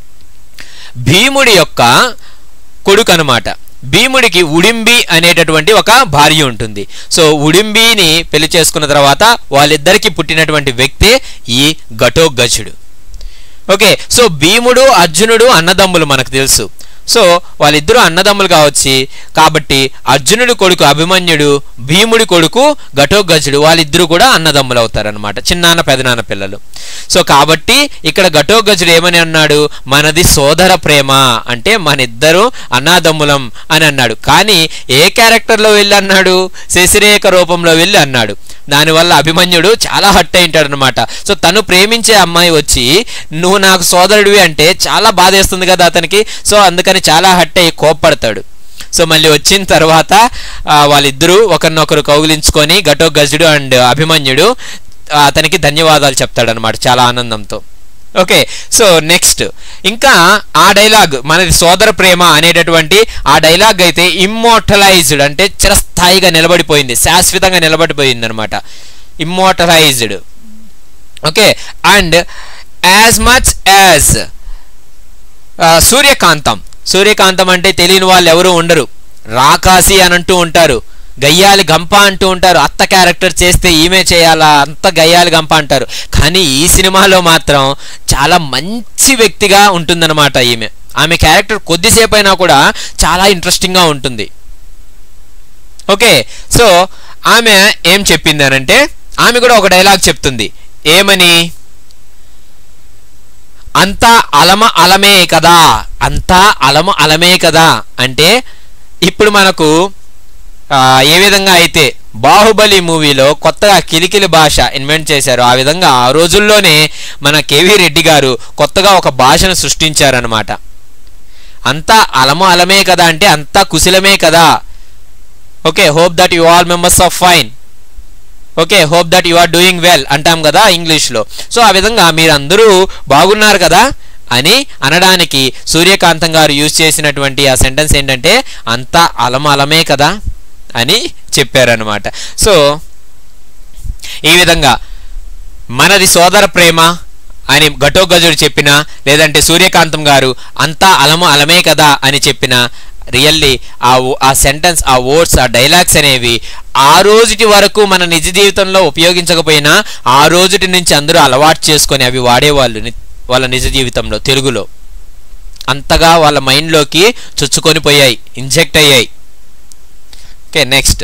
భీముడి యొక్క కొడుకు అనమాట భీముడికి ఉడింబి అనేటటువంటి ఒక భార్య ఉంటుంది సో ఉడింబిని పెళ్లి చేసుకున్న తర్వాత వాళ్ళిద్దరికి పుట్టినటువంటి వ్యక్తే ఈ ఘటోగజుడు ఓకే సో భీముడు అర్జునుడు అన్నదమ్ములు మనకు తెలుసు సో వాళ్ళిద్దరూ అన్నదమ్ములుగా వచ్చి కాబట్టి అర్జునుడి కొడుకు అభిమన్యుడు భీముడి కొడుకు ఘటోగజుడు వాళ్ళిద్దరూ కూడా అన్నదమ్ములు అవుతారనమాట చిన్నాన్న పెదనాన్న పిల్లలు సో కాబట్టి ఇక్కడ ఘటోగజుడు ఏమని అన్నాడు మనది సోదర ప్రేమ అంటే మన ఇద్దరు అన్నాదమ్ములం అని అన్నాడు కానీ ఏ క్యారెక్టర్లో వెళ్ళి అన్నాడు శశిరేఖ రూపంలో వెళ్ళి అన్నాడు దానివల్ల అభిమన్యుడు చాలా హట్ అయింటాడు అనమాట సో తను ప్రేమించే అమ్మాయి వచ్చి నువ్వు నాకు సోదరుడివి అంటే చాలా బాధేస్తుంది కదా అతనికి సో అందుకని చాలా హట్ అయ్యి కోప్పడతాడు సో మళ్ళీ వచ్చిన తర్వాత ఆ, వాళ్ళిద్దరూ ఒకరినొకరు కౌగిలించుకొని ఘటోగజుడు అండ్ అభిమన్యుడు ఆ, అతనికి ధన్యవాదాలు చెప్తాడనమాట చాలా ఆనందంతో ఓకే సో నెక్స్ట్ ఇంకా ఆ డైలాగ్ మనది సోదర ప్రేమ అనేటటువంటి ఆ డైలాగ్ అయితే ఇమ్మోర్టలైజ్డ్ అంటే చిరస్థాయిగా నిలబడిపోయింది శాశ్వతంగా నిలబడిపోయింది అనమాట immortalized okay and as much as Suryakantham Suryakantham అంటే తెలియని వాళ్ళు ఎవరు ఉండరు రాకాసి అని అంటూ ఉంటారు గయ్యాలి గంప అంటూ ఉంటారు అత్త క్యారెక్టర్ చేస్తే ఈమె చేయాలా అంత గయ్యాలి గంప అంటారు కానీ ఈ సినిమాలో మాత్రం చాలా మంచి వ్యక్తిగా ఉంటుందన్నమాట ఈమె ఆమె క్యారెక్టర్ కొద్దిసేపు అయినా కూడా చాలా ఇంట్రెస్టింగ్గా ఉంటుంది ఓకే సో ఆమె ఏం చెప్పింది అనంటే ఆమె కూడా ఒక డైలాగ్ చెప్తుంది ఏమని అంతా అలమ అలమే కదా అంతా అలమ అలమే కదా అంటే ఇప్పుడు మనకు ఆ, ఏ విధంగా అయితే బాహుబలి మూవీలో కొత్తగా కిలికిలి భాష ఇన్వెంట్ చేశారు ఆ విధంగా ఆ రోజుల్లోనే మన కేవీ రెడ్డి గారు కొత్తగా ఒక భాషను సృష్టించారనమాట అంతా అలమ అలమే కదా అంటే అంతా కుశలమే కదా okay hope that you all members of fine okay hope that you are doing well అంటాం కదా ఇంగ్లీష్లో సో ఆ విధంగా మీరందరూ బాగున్నారు కదా అని అనడానికి సూర్యకాంతం గారు యూజ్ చేసినటువంటి ఆ సెంటెన్స్ ఏంటంటే అంతా అలమ అలమే కదా అని చెప్పారనమాట సో ఈ విధంగా మనది సోదర ప్రేమ అని ఘటోగజుడు చెప్పిన లేదంటే సూర్యకాంతం గారు అంతా అలమ అలమే కదా అని చెప్పిన రియల్లీ ఆ wo- ఆ సెంటెన్స్ ఆ వర్డ్స్ ఆ డైలాగ్స్ అనేవి ఆ రోజుటి వరకు మన నిజ జీవితంలో ఉపయోగించకపోయినా ఆ రోజుటి నుంచి అందరూ అలవాటు చేసుకొని అవి వాడేవాళ్ళు ని- వాళ్ళ నిజ జీవితంలో తెలుగులో అంతగా వాళ్ళ మైండ్లోకి చొచ్చుకొని పోయాయి ఇంజెక్ట్ అయ్యాయి okay next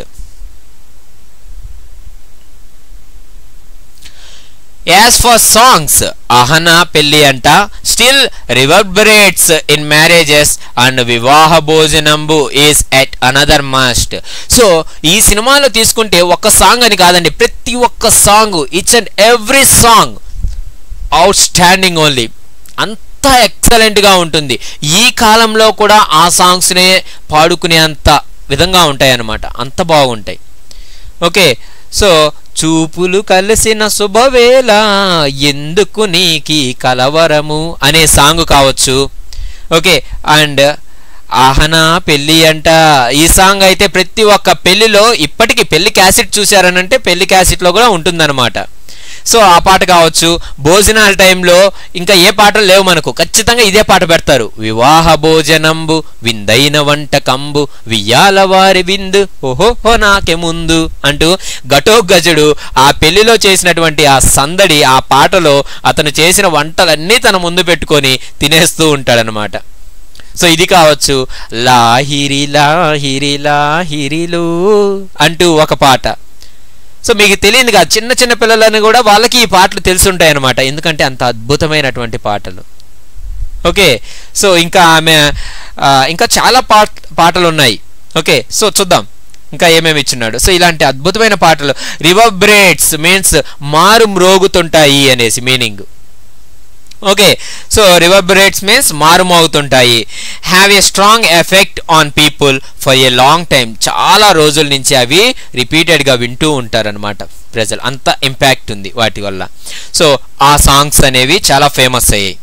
as for songs అహనా పెళ్లి అంట still reverberates in marriages and వివాహ భోజనంబు is at another must so ఈ సినిమాలో తీసుకుంటే ఒక్క సాంగ్ అని కాదండి ప్రతి ఒక్క song it's and every song outstanding only అంత ఎక్సలెంట్గా ఉంటుంది ఈ కాలంలో కూడా ఆ సాంగ్స్నే పాడుకునేంత విధంగా ఉంటాయి అన్నమాట అంత బాగుంటాయి ఓకే సో చూపులు కలిసిన శుభవేళ ఎందుకు నీకి కలవరము అనే సాంగ్ కావచ్చు ఓకే అండ్ ఆహనా పెళ్ళి అంట ఈ సాంగ్ అయితే ప్రతి ఒక్క పెళ్లిలో ఇప్పటికీ పెళ్లి క్యాసెట్ చూశారనంటే పెళ్లి క్యాసెట్లో కూడా ఉంటుందన్నమాట సో ఆ పాట కావచ్చు భోజనాల టైంలో ఇంకా ఏ పాటలు లేవు మనకు ఖచ్చితంగా ఇదే పాట పెడతారు వివాహ భోజనంబు విందైన వంటకంబు వియ్యాల వారి విందు ఓహో నాకే ముందు అంటూ ఘటోగజుడు ఆ పెళ్లిలో చేసినటువంటి ఆ సందడి ఆ పాటలో అతను చేసిన వంటలన్నీ తన ముందు పెట్టుకొని తినేస్తూ ఉంటాడనమాట సో ఇది కావచ్చు లాహిరి లాహిరి లాహిరిలు అంటూ ఒక పాట సో మీకు తెలియదు కదా చిన్న చిన్న పిల్లలని కూడా వాళ్ళకి ఈ పాటలు తెలుసుంటాయి అనమాట ఎందుకంటే అంత అద్భుతమైనటువంటి పాటలు ఓకే సో ఇంకా ఆమె ఆ, ఇంకా చాలా పాట పాటలు ఉన్నాయి ఓకే సో చూద్దాం ఇంకా ఏమేమి ఇచ్చున్నాడు సో ఇలాంటి అద్భుతమైన పాటలు రివర్బ్రేట్స్ మీన్స్ మారు మ్రోగుతుంటాయి అనేసి meaning okay so reverberates means మారుమోగుతుంటాయి have a strong effect on people for a long time చాలా రోజుల నుంచి అవి రిపీటెడ్గా వింటూ ఉంటారనమాట ప్రజలు అంత ఇంపాక్ట్ ఉంది వాటి వల్ల సో ఆ సాంగ్స్ అనేవి చాలా ఫేమస్ అయ్యాయి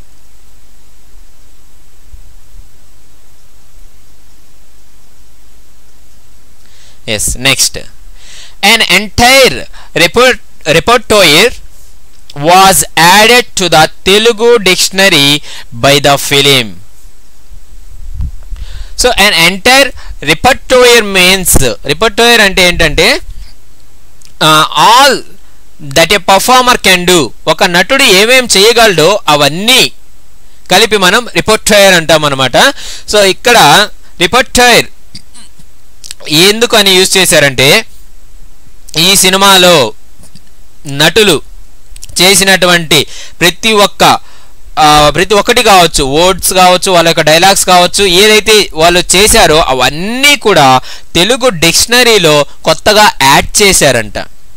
yes next an entire report, repertoire was added to the Telugu dictionary by the film. So an entire repertoire means repertoire అంటే ఏంటంటే all that a performer can do ఒక నటుడు ఏమేం చేయగలడో అవన్నీ కలిపి మనం రిపోర్టైర్ అంటాం అనమాట సో ఇక్కడ రిపోర్టైర్ ఎందుకు అని యూజ్ చేశారంటే ఈ సినిమాలో నటులు చేసినటువంటి ప్రతి ఒక్క ఆ, ప్రతి ఒక్కటి కావచ్చు వర్డ్స్ కావచ్చు వాళ్ళ యొక్క డైలాగ్స్ కావచ్చు ఏదైతే వాళ్ళు చేశారో అవన్నీ కూడా తెలుగు డిక్షనరీలో కొత్తగా యాడ్ చేశారంట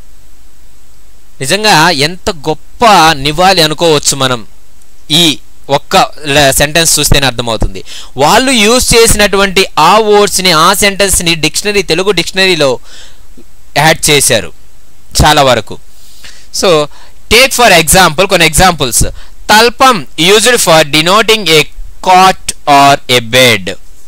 నిజంగా ఎంత గొప్ప నివాళి అనుకోవచ్చు మనం ఈ ఒక్క సెంటెన్స్ చూస్తేనే అర్థమవుతుంది వాళ్ళు యూజ్ చేసినటువంటి ఆ వర్డ్స్ని ఆ సెంటెన్స్ని డిక్షనరీ తెలుగు డిక్షనరీలో యాడ్ చేశారు చాలా వరకు సో టేక్ ఫర్ ఎగ్జాంపుల్ కొన్ని examples talpam used for denoting a cot or a bed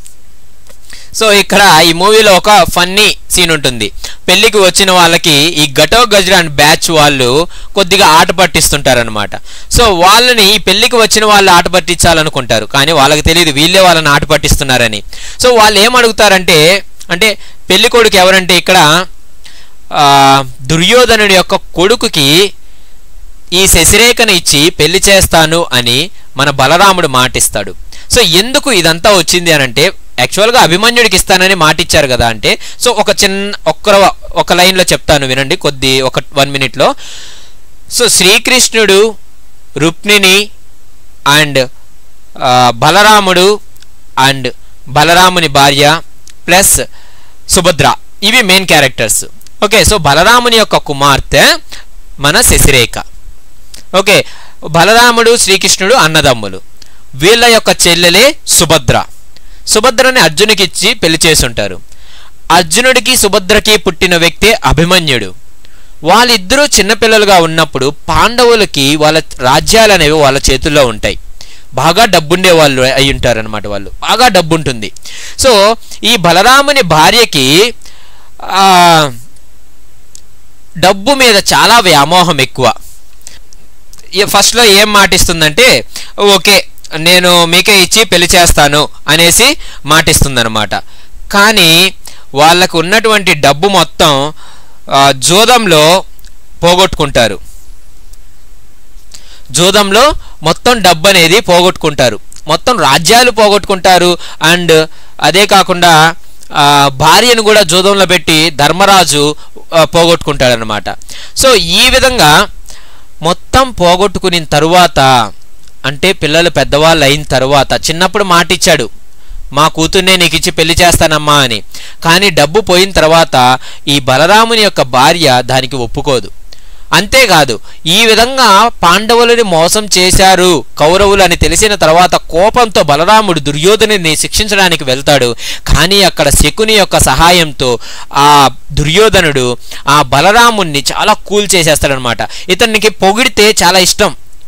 so ఇక్కడ ఈ మూవీలో ఒక ఫన్నీ సీన్ ఉంటుంది పెళ్లికి వచ్చిన వాళ్ళకి ఈ గటో గజ్రాన్ బ్యాచ్ వాళ్ళు కొద్దిగా ఆట పట్టిస్తుంటారనమాట సో వాళ్ళని ఈ పెళ్లికి వచ్చిన వాళ్ళు ఆట పట్టించాలనుకుంటారు కానీ వాళ్ళకి తెలియదు వీళ్ళే వాళ్ళని ఆట పట్టిస్తున్నారని సో వాళ్ళు ఏం అడుగుతారంటే అంటే పెళ్లి కొడుకు ఎవరంటే ఇక్కడ ఆ, దుర్యోధనుడి యొక్క కొడుకుకి ఈ శశిరేఖను ఇచ్చి పెళ్లి చేస్తాను అని మన బలరాముడు మాటిస్తాడు సో ఎందుకు ఇదంతా వచ్చింది అని అంటే యాక్చువల్గా అభిమన్యుడికి ఇస్తానని మాటిచ్చారు కదా అంటే సో ఒక చిన్న ఒక్క ఒక లైన్లో చెప్తాను వినండి కొద్ది ఒక వన్ మినిట్లో సో శ్రీకృష్ణుడు రుక్మిణి అండ్ బలరాముడు అండ్ బలరాముని భార్య ప్లస్ సుభద్ర ఇవి మెయిన్ క్యారెక్టర్స్ ఓకే సో బలరాముని యొక్క కుమార్తె మన శశిరేఖ ఓకే బలరాముడు శ్రీకృష్ణుడు అన్నదమ్ములు వీళ్ళ యొక్క చెల్లెలే సుభద్ర సుభద్రని అర్జునికి ఇచ్చి పెళ్లి చేసుంటారు అర్జునుడికి సుభద్రకి పుట్టిన వ్యక్తే అభిమన్యుడు వాళ్ళిద్దరూ చిన్నపిల్లలుగా ఉన్నప్పుడు పాండవులకి వాళ్ళ రాజ్యాలు అనేవి వాళ్ళ చేతుల్లో ఉంటాయి బాగా డబ్బుండే వాళ్ళు అయి ఉంటారనమాట వాళ్ళు బాగా డబ్బు ఉంటుంది సో ఈ బలరాముని భార్యకి ఆ, డబ్బు మీద చాలా వ్యామోహం ఎక్కువ ఈ- ఫస్ట్లో ఏం మాటిస్తుందంటే ఓకే నేను మీకే ఇచ్చి పెళ్లి చేస్తాను అనేసి మాటిస్తుందన్నమాట కానీ వాళ్ళకు ఉన్నటువంటి డబ్బు మొత్తం ఆ, జూదంలో పోగొట్టుకుంటారు జూదంలో మొత్తం డబ్బు అనేది పోగొట్టుకుంటారు మొత్తం రాజ్యాలు పోగొట్టుకుంటారు అండ్ అదే కాకుండా ఆ, భార్యను కూడా జూదంలో పెట్టి ధర్మరాజు ఆ, పోగొట్టుకుంటాడనమాట సో ఈ విధంగా మొత్తం పోగొట్టుకున్న తరువాత అంటే పిల్లలు పెద్దవాళ్ళు అయిన తరువాత చిన్నప్పుడు మాటిచ్చాడు మా కూతుర్నే నీకు ఇచ్చి పెళ్లి చేస్తానమ్మా అని కానీ డబ్బు పోయిన తర్వాత ఈ బలరాముని యొక్క భార్య దానికి ఒప్పుకోదు అంతేకాదు ఈ విధంగా పాండవులని మోసం చేశారు కౌరవులు అని తెలిసిన తర్వాత కోపంతో బలరాముడు దుర్యోధనుని శిక్షించడానికి వెళ్తాడు కానీ అక్కడ శకుని యొక్క సహాయంతో ఆ దుర్యోధనుడు ఆ బలరాముణ్ణి చాలా కూల్ చేసేస్తాడనమాట ఇతనికి పొగిడితే చాలా ఇష్టం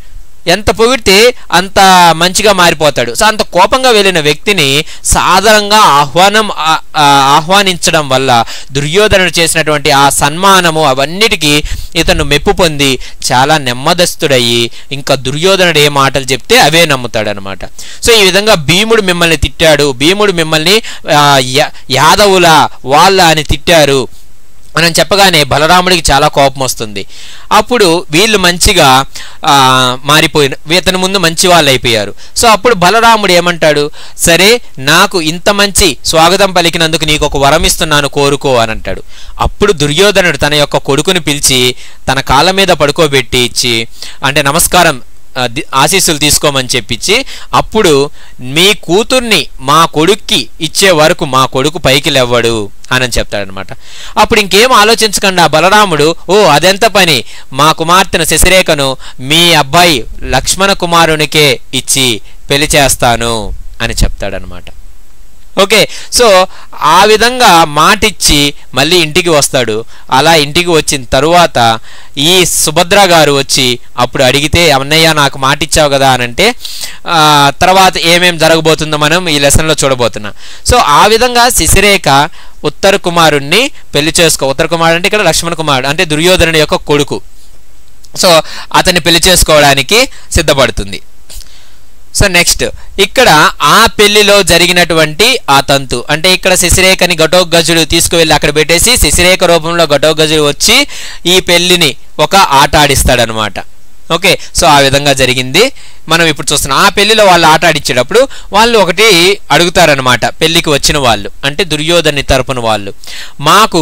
ఎంత పొగిడితే అంత మంచిగా మారిపోతాడు సో అంత కోపంగా వెళ్ళిన వ్యక్తిని సాధారణంగా ఆహ్వానం ఆ- ఆ ఆహ్వానించడం వల్ల దుర్యోధనుడు చేసినటువంటి ఆ సన్మానము అవన్నిటికీ ఇతను మెప్పు పొంది చాలా నెమ్మదస్తుడయ్యి ఇంకా దుర్యోధనుడు ఏ మాటలు చెప్తే అవే నమ్ముతాడు అనమాట సో ఈ విధంగా భీముడు మిమ్మల్ని తిట్టాడు భీముడు మిమ్మల్ని ఆ, యా- యాదవుల వాళ్ళ అని తిట్టారు మనం చెప్పగానే బలరాముడికి చాలా కోపం వస్తుంది అప్పుడు వీళ్ళు మంచిగా ఆ, మారిపోయిన ఇతని ముందు మంచి వాళ్ళు అయిపోయారు సో అప్పుడు బలరాముడు ఏమంటాడు సరే నాకు ఇంత మంచి స్వాగతం పలికినందుకు నీకు ఒక వరం ఇస్తున్నాను కోరుకో అని అంటాడు అప్పుడు దుర్యోధనుడు తన యొక్క కొడుకుని పిలిచి తన కాళ్ళ మీద పడుకోబెట్టి ఇచ్చి అంటే నమస్కారం ఆ, ది- ఆశీస్సులు తీసుకోమని చెప్పించి అప్పుడు మీ కూతుర్ని మా కొడుక్కి ఇచ్చే వరకు మా కొడుకు పైకి లేవ్వడు అని చెప్తాడనమాట అప్పుడు ఇంకేం ఆలోచించకుండా బలరాముడు ఓ అదెంత పని మా కుమార్తెను శశిరేఖను మీ అబ్బాయి లక్ష్మణ కుమారునికే ఇచ్చి పెళ్లి చేస్తాను అని చెప్తాడనమాట ఓకే సో ఆ విధంగా మాటిచ్చి మళ్ళీ ఇంటికి వస్తాడు అలా ఇంటికి వచ్చిన తరువాత ఈ సుభద్ర గారు వచ్చి అప్పుడు అడిగితే అన్నయ్య నాకు మాటిచ్చావు కదా అని అంటే ఆ, తర్వాత ఏమేం జరగబోతుందో మనం ఈ లెసన్లో చూడబోతున్నాం సో ఆ విధంగా శిశిరేఖ ఉత్తర కుమారుణ్ణి పెళ్లి చేసుకో ఉత్తర కుమారుడు అంటే ఇక్కడ లక్ష్మణ కుమారుడు అంటే దుర్యోధనుడి యొక్క కొడుకు సో అతన్ని పెళ్లి చేసుకోవడానికి సిద్ధపడుతుంది సో నెక్స్ట్ ఇక్కడ ఆ పెళ్లిలో జరిగినటువంటి ఆ తంతు అంటే ఇక్కడ శశిరేఖని ఘటోగజుడు తీసుకువెళ్ళి అక్కడ పెట్టేసి శశిరేఖ రూపంలో ఘటోగజుడు వచ్చి ఈ పెళ్లిని ఒక ఆట ఆడిస్తాడనమాట ఓకే సో ఆ విధంగా జరిగింది మనం ఇప్పుడు చూస్తున్నాం ఆ పెళ్లిలో వాళ్ళు ఆట ఆడించేటప్పుడు వాళ్ళు ఒకటి అడుగుతారనమాట పెళ్లికి వచ్చిన వాళ్ళు అంటే దుర్యోధని తరపున వాళ్ళు మాకు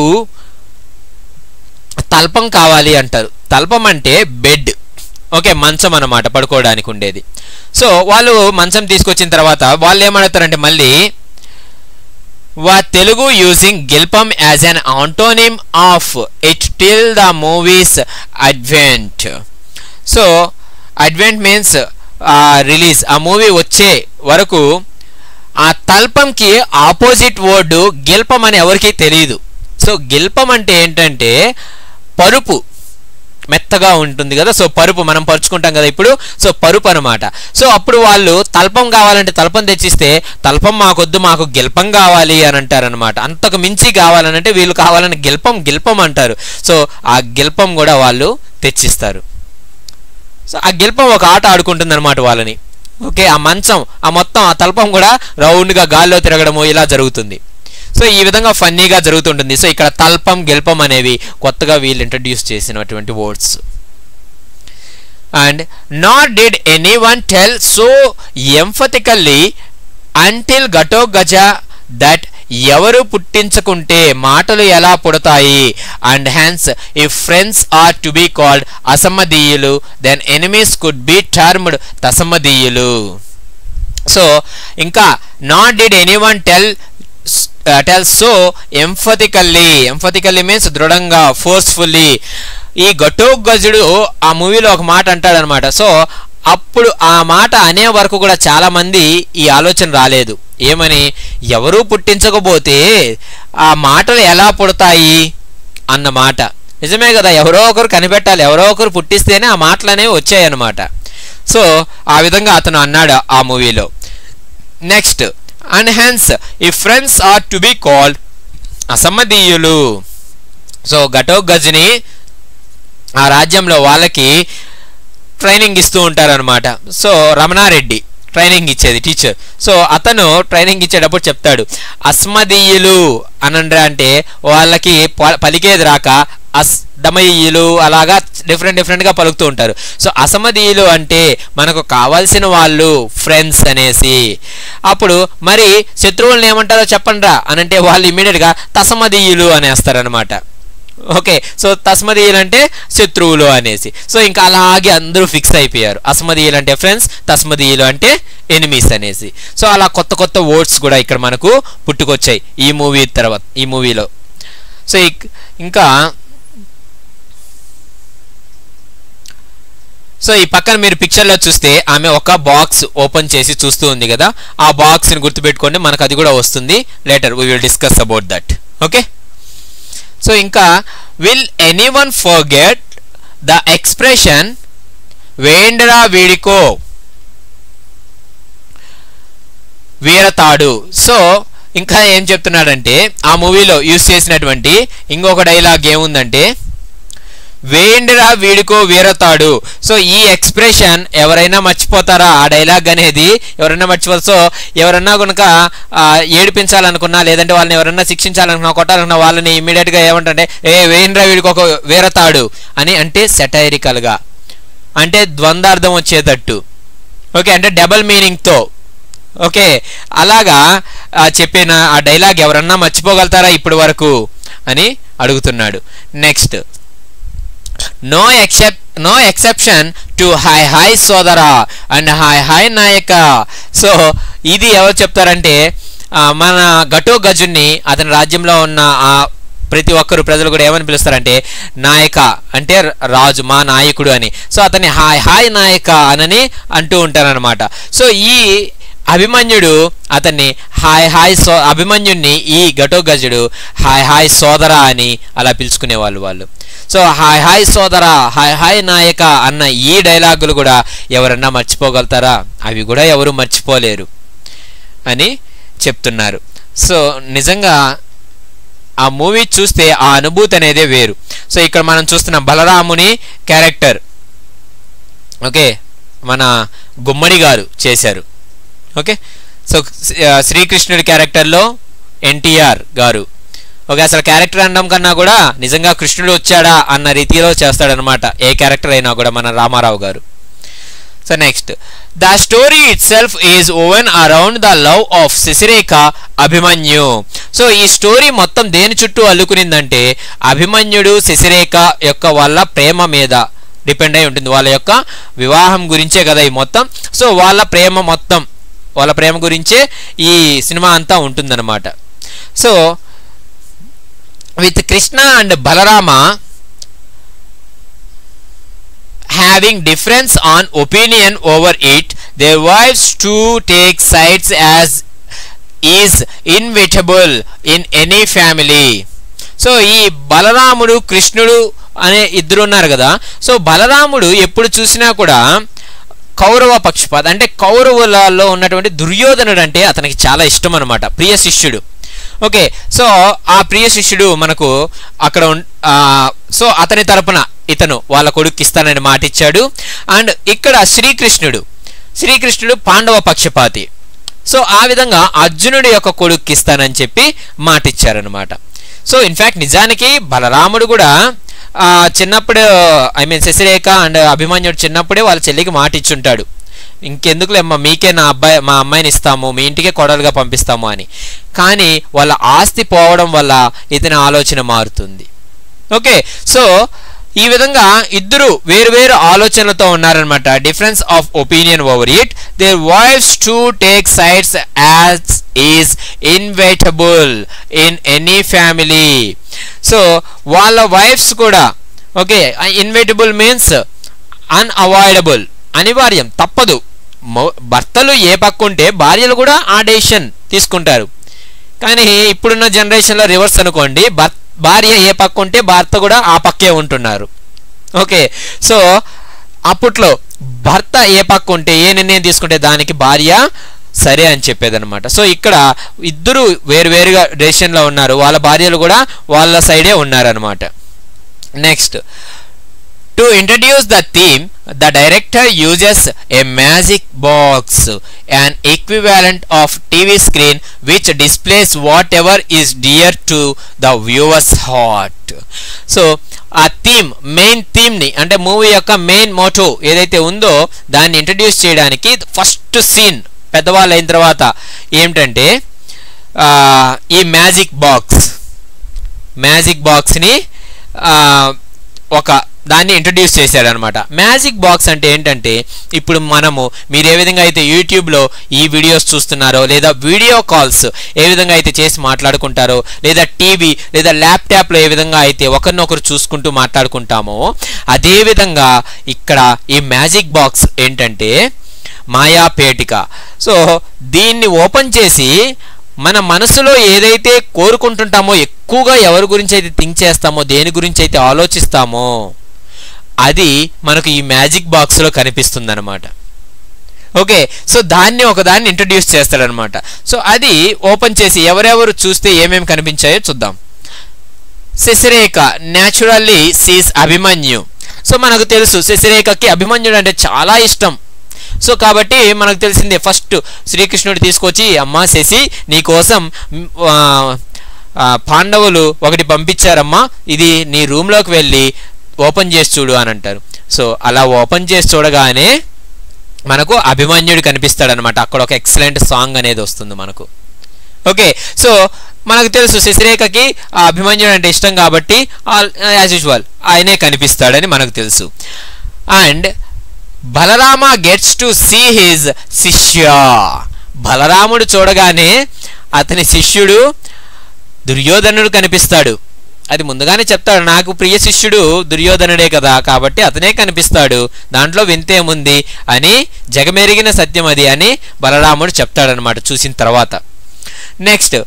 తల్పం కావాలి అంటారు తల్పం అంటే బెడ్ ఓకే మంచం అన్నమాట పడుకోవడానికి ఉండేది సో వాళ్ళు మంచం తీసుకొచ్చిన తర్వాత వాళ్ళు ఏమడుగుతారంటే మళ్ళీ వా Telugu using gilpam as an antonym of it till the movie's advent so advent means release ఆ మూవీ వచ్చే వరకు ఆ తల్పంకి ఆపోజిట్ వర్డ్ గిల్పం అని ఎవరికీ తెలియదు సో గిల్పం అంటే ఏంటంటే పరుపు మెత్తగా ఉంటుంది కదా సో పరుపు మనం పరుచుకుంటాం కదా ఇప్పుడు సో పరుపు అనమాట సో అప్పుడు వాళ్ళు తల్పం కావాలంటే తల్పం తెచ్చిస్తే తల్పం మాకొద్దు మాకు గిల్పం కావాలి అని అంటారనమాట అంతకు మించి కావాలని అంటే వీళ్ళు కావాలని గిల్పం గిల్పం అంటారు సో ఆ గిల్పం కూడా వాళ్ళు తెచ్చిస్తారు సో ఆ గిల్పం ఒక ఆట ఆడుకుంటుంది అనమాట వాళ్ళని ఓకే ఆ మంచం ఆ మొత్తం ఆ తల్పం కూడా రౌండ్గా గాల్లో తిరగడము ఇలా జరుగుతుంది సో ఈ విధంగా ఫన్నీగా జరుగుతుంటుంది సో ఇక్కడ తల్పం గెల్పం అనేవి కొత్తగా వీళ్ళు ఇంట్రడ్యూస్ చేసినటువంటి words and not did any one tell so emphatically until Ghatotkacha that ఎవరు పుట్టించకుంటే మాటలు ఎలా పుడతాయి and hence if friends are to be called asmadiyulu then enemies could be termed tasmadiyulu so ఇంకా not did any one tell tell so emphatically emphatically means దృఢంగా forcefully ఈ ఘటోగజుడు ఆ మూవీలో ఒక మాట అంటాడనమాట సో అప్పుడు ఆ మాట అనే వరకు కూడా చాలా మంది ఈ ఆలోచన రాలేదు ఏమని ఎవరూ పుట్టించకపోతే ఆ మాటలు ఎలా పుడతాయి అన్న మాట నిజమే కదా ఎవరో ఒకరు కనిపెట్టాలి ఎవరో ఒకరు పుట్టిస్తేనే ఆ మాటలు అనేవి వచ్చాయన్నమాట సో ఆ విధంగా అతను అన్నాడు ఆ మూవీలో నెక్స్ట్ అండ్ హెన్స్ ఈ friends are to be called asmadiyulu so ఘటోగజ్ని ఆ రాజ్యంలో వాళ్ళకి ట్రైనింగ్ ఇస్తూ ఉంటారనమాట సో రమణారెడ్డి ట్రైనింగ్ ఇచ్చేది టీచర్ సో అతను ట్రైనింగ్ ఇచ్చేటప్పుడు చెప్తాడు అస్మదీయులు అనండ్రా అంటే వాళ్ళకి ప- పలికేది రాక అస్దమయ్యులు అలాగా డిఫరెంట్ డిఫరెంట్గా పలుకుతూ ఉంటారు సో అసమదీయులు అంటే మనకు కావాల్సిన వాళ్ళు ఫ్రెండ్స్ అనేసి అప్పుడు మరి శత్రువులను ఏమంటారో చెప్పండి రా అనంటే వాళ్ళు ఇమీడియట్గా తసమదీయులు అనేస్తారనమాట ఓకే సో తస్మదీయులు అంటే శత్రువులు అనేసి సో ఇంకా అలాగే అందరూ ఫిక్స్ అయిపోయారు అస్మదీయులు అంటే ఫ్రెండ్స్ తస్మదీయులు అంటే ఎనిమీస్ అనేసి సో అలా కొత్త కొత్త వర్డ్స్ కూడా ఇక్కడ మనకు పుట్టుకొచ్చాయి ఈ మూవీ తర్వాత ఈ మూవీలో సో ఇక్- ఇంకా సో ఈ పక్కన మీరు పిక్చర్లో చూస్తే ఆమె ఒక బాక్స్ ఓపెన్ చేసి చూస్తూ ఉంది కదా ఆ బాక్స్ని గుర్తుపెట్టుకోండి మనకు అది కూడా వస్తుంది later we will discuss about that okay so ఇంకా will any one forget the expression వేండ్రా వీడికో వీరతాడు సో ఇంకా ఏం చెప్తున్నాడంటే ఆ మూవీలో యూస్ చేసినటువంటి ఇంకొక డైలాగ్ ఏముందంటే వేండిరా వీడికో వీరతాడు సో ఈ ఎక్స్ప్రెషన్ ఎవరైనా మర్చిపోతారా ఆ డైలాగ్ అనేది ఎవరైనా మర్చిపోతారు సో ఎవరన్నా కనుక ఆ, ఏడిపించాలనుకున్నా లేదంటే వాళ్ళని ఎవరన్నా శిక్షించాలనుకున్నా కొట్టాలనుకున్నా వాళ్ళని ఇమీడియట్గా ఏమంటే ఏ వేండ్రా వీడికి ఒక వీరతాడు అని అంటే సెటైరికల్గా అంటే ద్వందార్థం వచ్చేటట్టు ఓకే అంటే డబల్ మీనింగ్తో ఓకే అలాగా ఆ, చెప్పిన ఆ డైలాగ్ ఎవరన్నా మర్చిపోగలుగుతారా ఇప్పటి వరకు అని అడుగుతున్నాడు next no except no exception to హై హై సోదరా అండ్ హై హై నాయక సో ఇది ఎవరు చెప్తారంటే ఆ, మన గటో గజుని అతని రాజ్యంలో ఉన్న ఆ ప్రతి ఒక్కరు ప్రజలు కూడా ఏమని పిలుస్తారంటే నాయక అంటే రాజు మా నాయకుడు అని సో అతన్ని హాయ్ హాయ్ నాయక అనని అంటూ ఉంటారనమాట సో ఈ అభిమన్యుడు అతన్ని హాయ్ హాయ్ సో అభిమన్యుణ్ణి ఈ ఘటోగజుడు హాయ్ హాయ్ సోదరా అని అలా పిలుచుకునేవాళ్ళు వాళ్ళు సో హాయ్ హాయ్ సోదరా హాయ్ హాయ్ నాయక అన్న ఈ డైలాగులు కూడా ఎవరన్నా మర్చిపోగలుగుతారా అవి కూడా ఎవరు మర్చిపోలేరు అని చెప్తున్నారు సో నిజంగా ఆ మూవీ చూస్తే ఆ అనుభూతి అనేదే వేరు సో ఇక్కడ మనం చూస్తున్న బలరాముని క్యారెక్టర్ ఓకే మన గుమ్మడి గారు చేశారు ఓకే సో ఆ, శ్రీకృష్ణుడి క్యారెక్టర్లో ఎన్టీఆర్ గారు ఓకే అసలు క్యారెక్టర్ అనడం కన్నా కూడా నిజంగా కృష్ణుడు వచ్చాడా అన్న రీతిలో చేస్తాడనమాట ఏ క్యారెక్టర్ అయినా కూడా మన రామారావు గారు so next the story itself is woven around the love of Sasirekha Abhimanyu so ఈ స్టోరీ మొత్తం దేని చుట్టూ అల్లుకునిందంటే అభిమన్యుడు శశిరేఖ యొక్క వాళ్ళ ప్రేమ మీద డిపెండ్ అయి ఉంటుంది వాళ్ళ యొక్క వివాహం గురించే కదా ఈ మొత్తం సో వాళ్ళ ప్రేమ మొత్తం వాళ్ళ ప్రేమ గురించే ఈ సినిమా అంతా ఉంటుందన్నమాట so with Krishna and Balarama having difference on opinion over it, their wives to take sides as is inevitable in any family. So ఈ బలరాముడు కృష్ణుడు అనే ఇద్దరు ఉన్నారు కదా సో బలరాముడు ఎప్పుడు చూసినా కూడా కౌరవ పక్షపాత అంటే కౌరవులలో ఉన్నటువంటి దుర్యోధనుడు అంటే అతనికి చాలా ఇష్టం అనమాట ప్రియ శిష్యుడు ఓకే సో ఆ ప్రియ శిష్యుడు మనకు అక్కడ ఉన్- ఆ, సో అతని తరపున ఇతను వాళ్ళ కొడుకు ఇస్తానని మాట ఇచ్చాడు అండ్ ఇక్కడ శ్రీకృష్ణుడు శ్రీకృష్ణుడు పాండవ పక్షపాతి సో ఆ విధంగా అర్జునుడి యొక్క కొడుకు ఇస్తానని చెప్పి మాట ఇచ్చారనమాట సో ఇన్ఫ్యాక్ట్ నిజానికి బలరాముడు కూడా ఆ, చిన్నప్పుడు ఐ మీన్ శశిరేఖ అండ్ అభిమన్యుడు చిన్నప్పుడే వాళ్ళ చెల్లికి మాట ఇచ్చుంటాడు ఇంకెందుకులేమ్మా మీకే నా అబ్బాయి మా అమ్మాయిని ఇస్తాము మీ ఇంటికే కొడలుగా పంపిస్తాము అని కానీ వాళ్ళ ఆస్తి పోవడం వల్ల ఇతని ఆలోచన మారుతుంది ఓకే సో ఈ విధంగా ఇద్దరు వేరు వేరు ఆలోచనలతో ఉన్నారనమాట difference of opinion over it their voice to take sides as is inevitable in any family so వాళ్ళ వైఫ్స్ కూడా ఓకే ఇన్వైటబుల్ మీన్స్ అన్అవాయిడబుల్ అనివార్యం తప్పదు మౌ- భర్తలు ఏ పక్క ఉంటే భార్యలు కూడా ఆ డెసిషన్ తీసుకుంటారు కానీ ఇప్పుడున్న జనరేషన్లో రివర్స్ అనుకోండి భర్- భార్య ఏ పక్క ఉంటే భర్త కూడా ఆ పక్కే ఉంటున్నారు ఓకే సో అప్పట్లో భర్త ఏ పక్క ఉంటే ఏ నిర్ణయం తీసుకుంటే దానికి భార్య సరే అని చెప్పేదన్నమాట సో ఇక్కడ ఇద్దరు వేరువేరుగా డెసిషన్లో ఉన్నారు వాళ్ళ భార్యలు కూడా వాళ్ళ సైడే ఉన్నారనమాట next To introduce the theme, the director uses a magic box, an equivalent of TV screen which displays whatever is dear to the viewer's heart. So ఆ థీమ్ మెయిన్ థీమ్ని అంటే మూవీ యొక్క మెయిన్ మోటో ఏదైతే ఉందో దాన్ని introduce చేయడానికి first scene పెద్దవాళ్ళు అయిన తర్వాత ఏమిటంటే ఆ, ఈ మ్యాజిక్ బాక్స్ మ్యాజిక్ బాక్స్ని ఒక దాన్ని ఇంట్రడ్యూస్ చేశాడనమాట మ్యాజిక్ బాక్స్ అంటే ఏంటంటే ఇప్పుడు మనము మీరు ఏ విధంగా అయితే యూట్యూబ్లో ఈ వీడియోస్ చూస్తున్నారో లేదా వీడియో కాల్స్ ఏ విధంగా అయితే చేసి మాట్లాడుకుంటారో లేదా టీవీ లేదా ల్యాప్టాప్లో ఏ విధంగా అయితే ఒకరినొకరు చూసుకుంటూ మాట్లాడుకుంటామో అదే విధంగా ఇక్కడ ఈ మ్యాజిక్ బాక్స్ ఏంటంటే మాయాపేటిక సో దీన్ని ఓపెన్ చేసి మన మనసులో ఏదైతే కోరుకుంటుంటామో ఎక్కువగా ఎవరి గురించి అయితే థింక్ చేస్తామో దేని గురించి అయితే ఆలోచిస్తామో అది మనకు ఈ మ్యాజిక్ బాక్స్లో కనిపిస్తుంది అనమాట ఓకే సో దాన్ని ఒకదాన్ని ఇంట్రడ్యూస్ చేస్తాడనమాట సో అది ఓపెన్ చేసి ఎవరెవరు చూస్తే ఏమేమి కనిపించాయో చూద్దాం Sasirekha naturally sees Abhimanyu so మనకు తెలుసు శశిరేఖకి అభిమన్యుడు అంటే చాలా ఇష్టం సో కాబట్టి మనకు తెలిసిందే ఫస్ట్ శ్రీకృష్ణుడు తీసుకొచ్చి అమ్మా శశి నీకోసం మ్, ఆ, ఆ, పాండవులు ఒకటి పంపించారమ్మా ఇది నీ రూమ్లోకి వెళ్ళి ఓపెన్ చేసి చూడు అని అంటారు సో అలా ఓపెన్ చేసి చూడగానే మనకు అభిమన్యుడు కనిపిస్తాడనమాట అక్కడ ఒక ఎక్సలెంట్ సాంగ్ అనేది వస్తుంది మనకు ఓకే సో మనకు తెలుసు శశిరేఖకి ఆ అభిమన్యుడు అంటే ఇష్టం కాబట్టి యాజ్ యూజువల్ ఆయనే కనిపిస్తాడని మనకు తెలుసు and Balarama gets to see his shishya బలరాముడు చూడగానే అతని శిష్యుడు దుర్యోధనుడు కనిపిస్తాడు అది ముందుగానే చెప్తాడు నాకు ప్రియ శిష్యుడు దుర్యోధనుడే కదా కాబట్టి అతనే కనిపిస్తాడు దాంట్లో వింతేముంది అని జగమెరిగిన సత్యం అది అని బలరాముడు చెప్తాడనమాట చూసిన తర్వాత నెక్స్ట్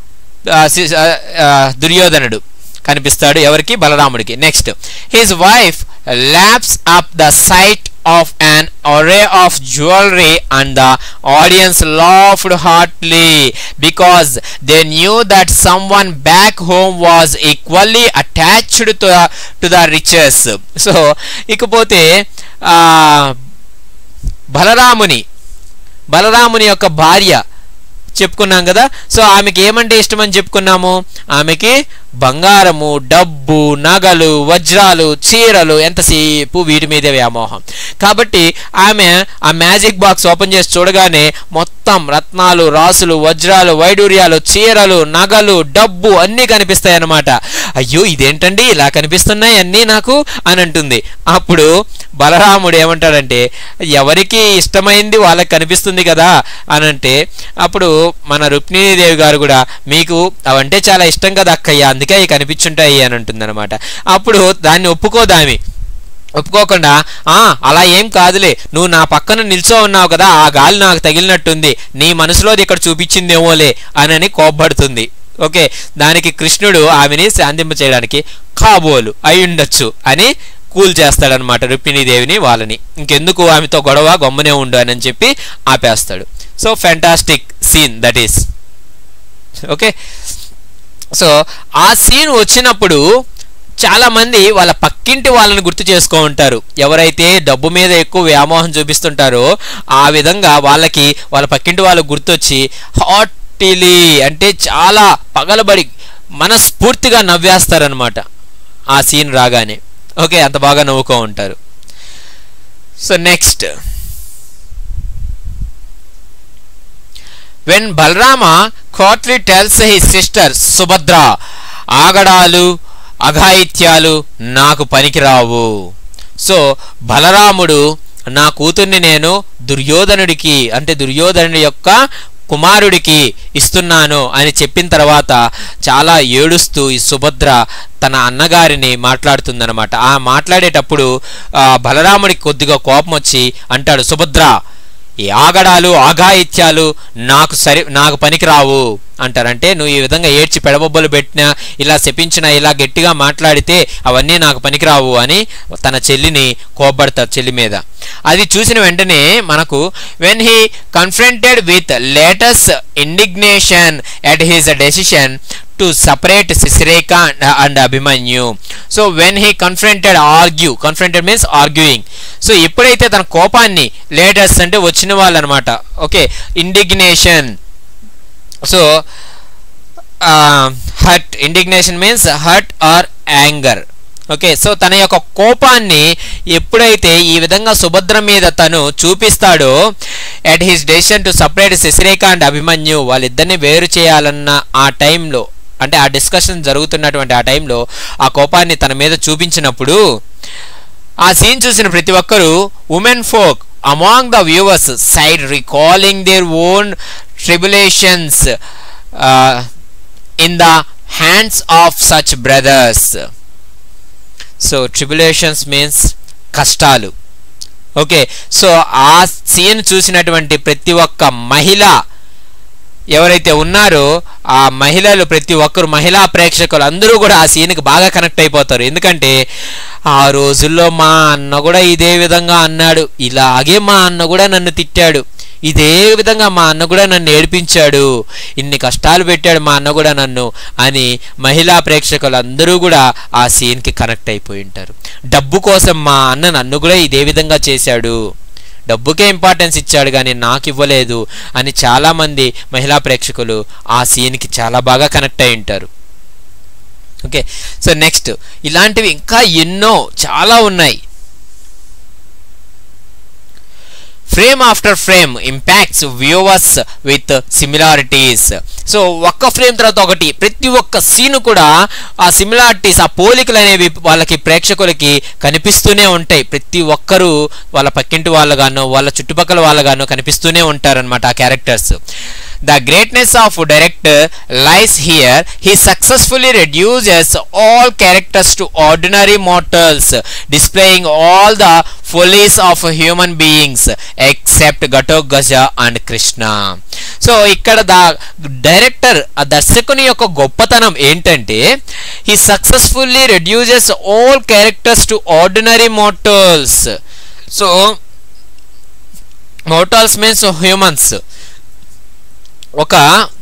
దుర్యోధనుడు కనిపిస్తాడు ఎవరికి బలరాముడికి next his wife laps up the sight of an array of jewellery and the audience laughed heartily because they knew that someone back home was equally attached to to the riches so ఇకపోతే ఆ, బలరాముని బలరాముని యొక్క భార్య చెప్పుకున్నాం కదా so ఆమెకి ఏమంటే ఇష్టం అని చెప్పుకున్నాము ఆమెకి బంగారము డబ్బు నగలు వజ్రాలు చీరలు ఎంతసేపు వీటి మీదే వ్యామోహం కాబట్టి ఆమె ఆ మ్యాజిక్ బాక్స్ ఓపెన్ చేసి చూడగానే మొత్తం రత్నాలు రాసులు వజ్రాలు వైడూర్యాలు చీరలు నగలు డబ్బు అన్నీ కనిపిస్తాయి అన్నమాట అయ్యో ఇదేంటండి ఇలా కనిపిస్తున్నాయి అన్నీ నాకు అని అంటుంది అప్పుడు బలరాముడు ఏమంటాడంటే ఎవరికి ఇష్టమైంది వాళ్ళకి కనిపిస్తుంది కదా అని అంటే అప్పుడు మన రుక్మిణీదేవి గారు కూడా మీకు అవంటే చాలా ఇష్టం కదా అక్కయ్య అందుకే అవి కనిపించుంటాయి అని అంటుందన్నమాట అప్పుడు దాన్ని ఒప్పుకోదామి ఒప్పుకోకుండా ఆ అలా ఏం కాదులే నువ్వు నా పక్కన నిల్చో ఉన్నావు కదా ఆ గాలి నాకు తగిలినట్టుంది నీ మనసులోది ఇక్కడ చూపించిందేమోలే అని కోప్పడుతుంది ఓకే దానికి కృష్ణుడు ఆమెని శాంతింప చేయడానికి కాబోలు అయి ఉండొచ్చు అని కూల్ చేస్తాడనమాట రుక్మిణీదేవిని వాళ్ళని ఇంకెందుకు ఆమెతో గొడవ గొమ్మనే ఉండు అని చెప్పి ఆపేస్తాడు so fantastic scene that is okay so ఆ సీన్ వచ్చినప్పుడు చాలా మంది వాళ్ళ పక్కింటి వాళ్ళని గుర్తు చేసుకో ఉంటారు ఎవరైతే డబ్బు మీద ఎక్కువ వ్యామోహం చూపిస్తుంటారో ఆ విధంగా వాళ్ళకి వాళ్ళ పక్కింటి వాళ్ళకు గుర్తొచ్చి హాటిలీ అంటే చాలా పగలబడి మనస్ఫూర్తిగా నవ్వేస్తారనమాట ఆ సీన్ రాగానే ఓకే అంత బాగా నవ్వుకో ఉంటారు so next when Balarama curtly tells his sister Subhadra ఆగడాలు అఘాయిత్యాలు నాకు పనికిరావు సో బలరాముడు నా కూతుర్ని నేను దుర్యోధనుడికి అంటే దుర్యోధనుడి యొక్క కుమారుడికి ఇస్తున్నాను అని చెప్పిన తర్వాత చాలా ఏడుస్తూ ఈ సుభద్ర తన అన్నగారిని మాట్లాడుతుందన్నమాట ఆ మాట్లాడేటప్పుడు ఆ, బలరాముడికి కొద్దిగా కోపం వచ్చి అంటాడు సుభద్ర ఈ ఆగడాలు ఆఘాయిత్యాలు నాకు సరి నాకు పనికిరావు అంటారంటే నువ్వు ఈ విధంగా ఏడ్చి పెడబొబ్బలు పెట్టినా ఇలా శపించినా ఇలా గట్టిగా మాట్లాడితే అవన్నీ నాకు పనికిరావు అని తన చెల్లిని కోప్పడతారు చెల్లి మీద అది చూసిన వెంటనే మనకు when he confronted with latest indignation at his decision to separate Sasirekha and Abhimanyu so when he confronted argue confronted means arguing so ఎప్పుడైతే తన కోపాన్ని లేటెస్ట్ అంటే వచ్చిన వాళ్ళు అనమాట okay indignation so hurt indignation means hurt or anger okay so తన యొక్క కోపాన్ని ఎప్పుడైతే ఈ విధంగా సుభద్ర మీద తను చూపిస్తాడో at his decision to separate Sasirekha and Abhimanyu వాళ్ళిద్దరిని వేరు చేయాలన్న ఆ టైంలో అంటే ఆ డిస్కషన్ జరుగుతున్నటువంటి ఆ టైంలో ఆ కోపాన్ని తన మీద చూపించినప్పుడు ఆ సీన్ చూసిన ప్రతి ఒక్కరూ women folk among the viewers sighed recalling their own tribulations in the hands of such brothers so tribulations means కష్టాలు ఓకే సో ఆ సీన్ చూసినటువంటి ప్రతి ఒక్క మహిళ ఎవరైతే ఉన్నారో ఆ మహిళలు ప్రతి ఒక్కరు మహిళా ప్రేక్షకులు అందరూ కూడా ఆ సీన్కి బాగా కనెక్ట్ అయిపోతారు ఎందుకంటే ఆ రోజుల్లో మా అన్న కూడా ఇదే విధంగా అన్నాడు ఇలాగే మా అన్న కూడా నన్ను తిట్టాడు ఇదే విధంగా మా అన్న కూడా నన్ను ఏడిపించాడు ఇన్ని కష్టాలు పెట్టాడు మా అన్న కూడా నన్ను అని మహిళా ప్రేక్షకులు అందరూ కూడా ఆ సీన్కి కనెక్ట్ అయిపోయి ఉంటారు డబ్బు కోసం మా అన్న నన్ను కూడా ఇదే విధంగా చేశాడు డబ్బుకే ఇంపార్టెన్స్ ఇచ్చాడు కానీ నాకు ఇవ్వలేదు అని చాలామంది మహిళా ప్రేక్షకులు ఆ సీన్కి చాలా బాగా కనెక్ట్ అయి ఉంటారు ఓకే సో నెక్స్ట్ ఇలాంటివి ఇంకా ఎన్నో చాలా ఉన్నాయి frame after frame impacts viewers with similarities so ఒక్క ఫ్రేమ్ తర్వాత ఒకటి ప్రతి ఒక్క సీన్ కూడా ఆ సిమిలారిటీస్ ఆ పోలికలు అనేవి వాళ్ళకి ప్రేక్షకులకి కనిపిస్తూనే ఉంటాయి ప్రతి ఒక్కరూ వాళ్ళ పక్కింటి వాళ్ళగానో వాళ్ళ చుట్టుపక్కల వాళ్ళగానో కనిపిస్తూనే ఉంటారనమాట ఆ characters The greatness of director lies here. He successfully reduces all characters to ordinary mortals, displaying all the follies of human beings except Gatotkacha and Krishna. So ఇక్కడ ద డైరెక్టర్ ఆ దర్శకుని యొక్క గొప్పతనం ఏంటంటే he successfully reduces all characters to ordinary mortals so mortals means humans ఒక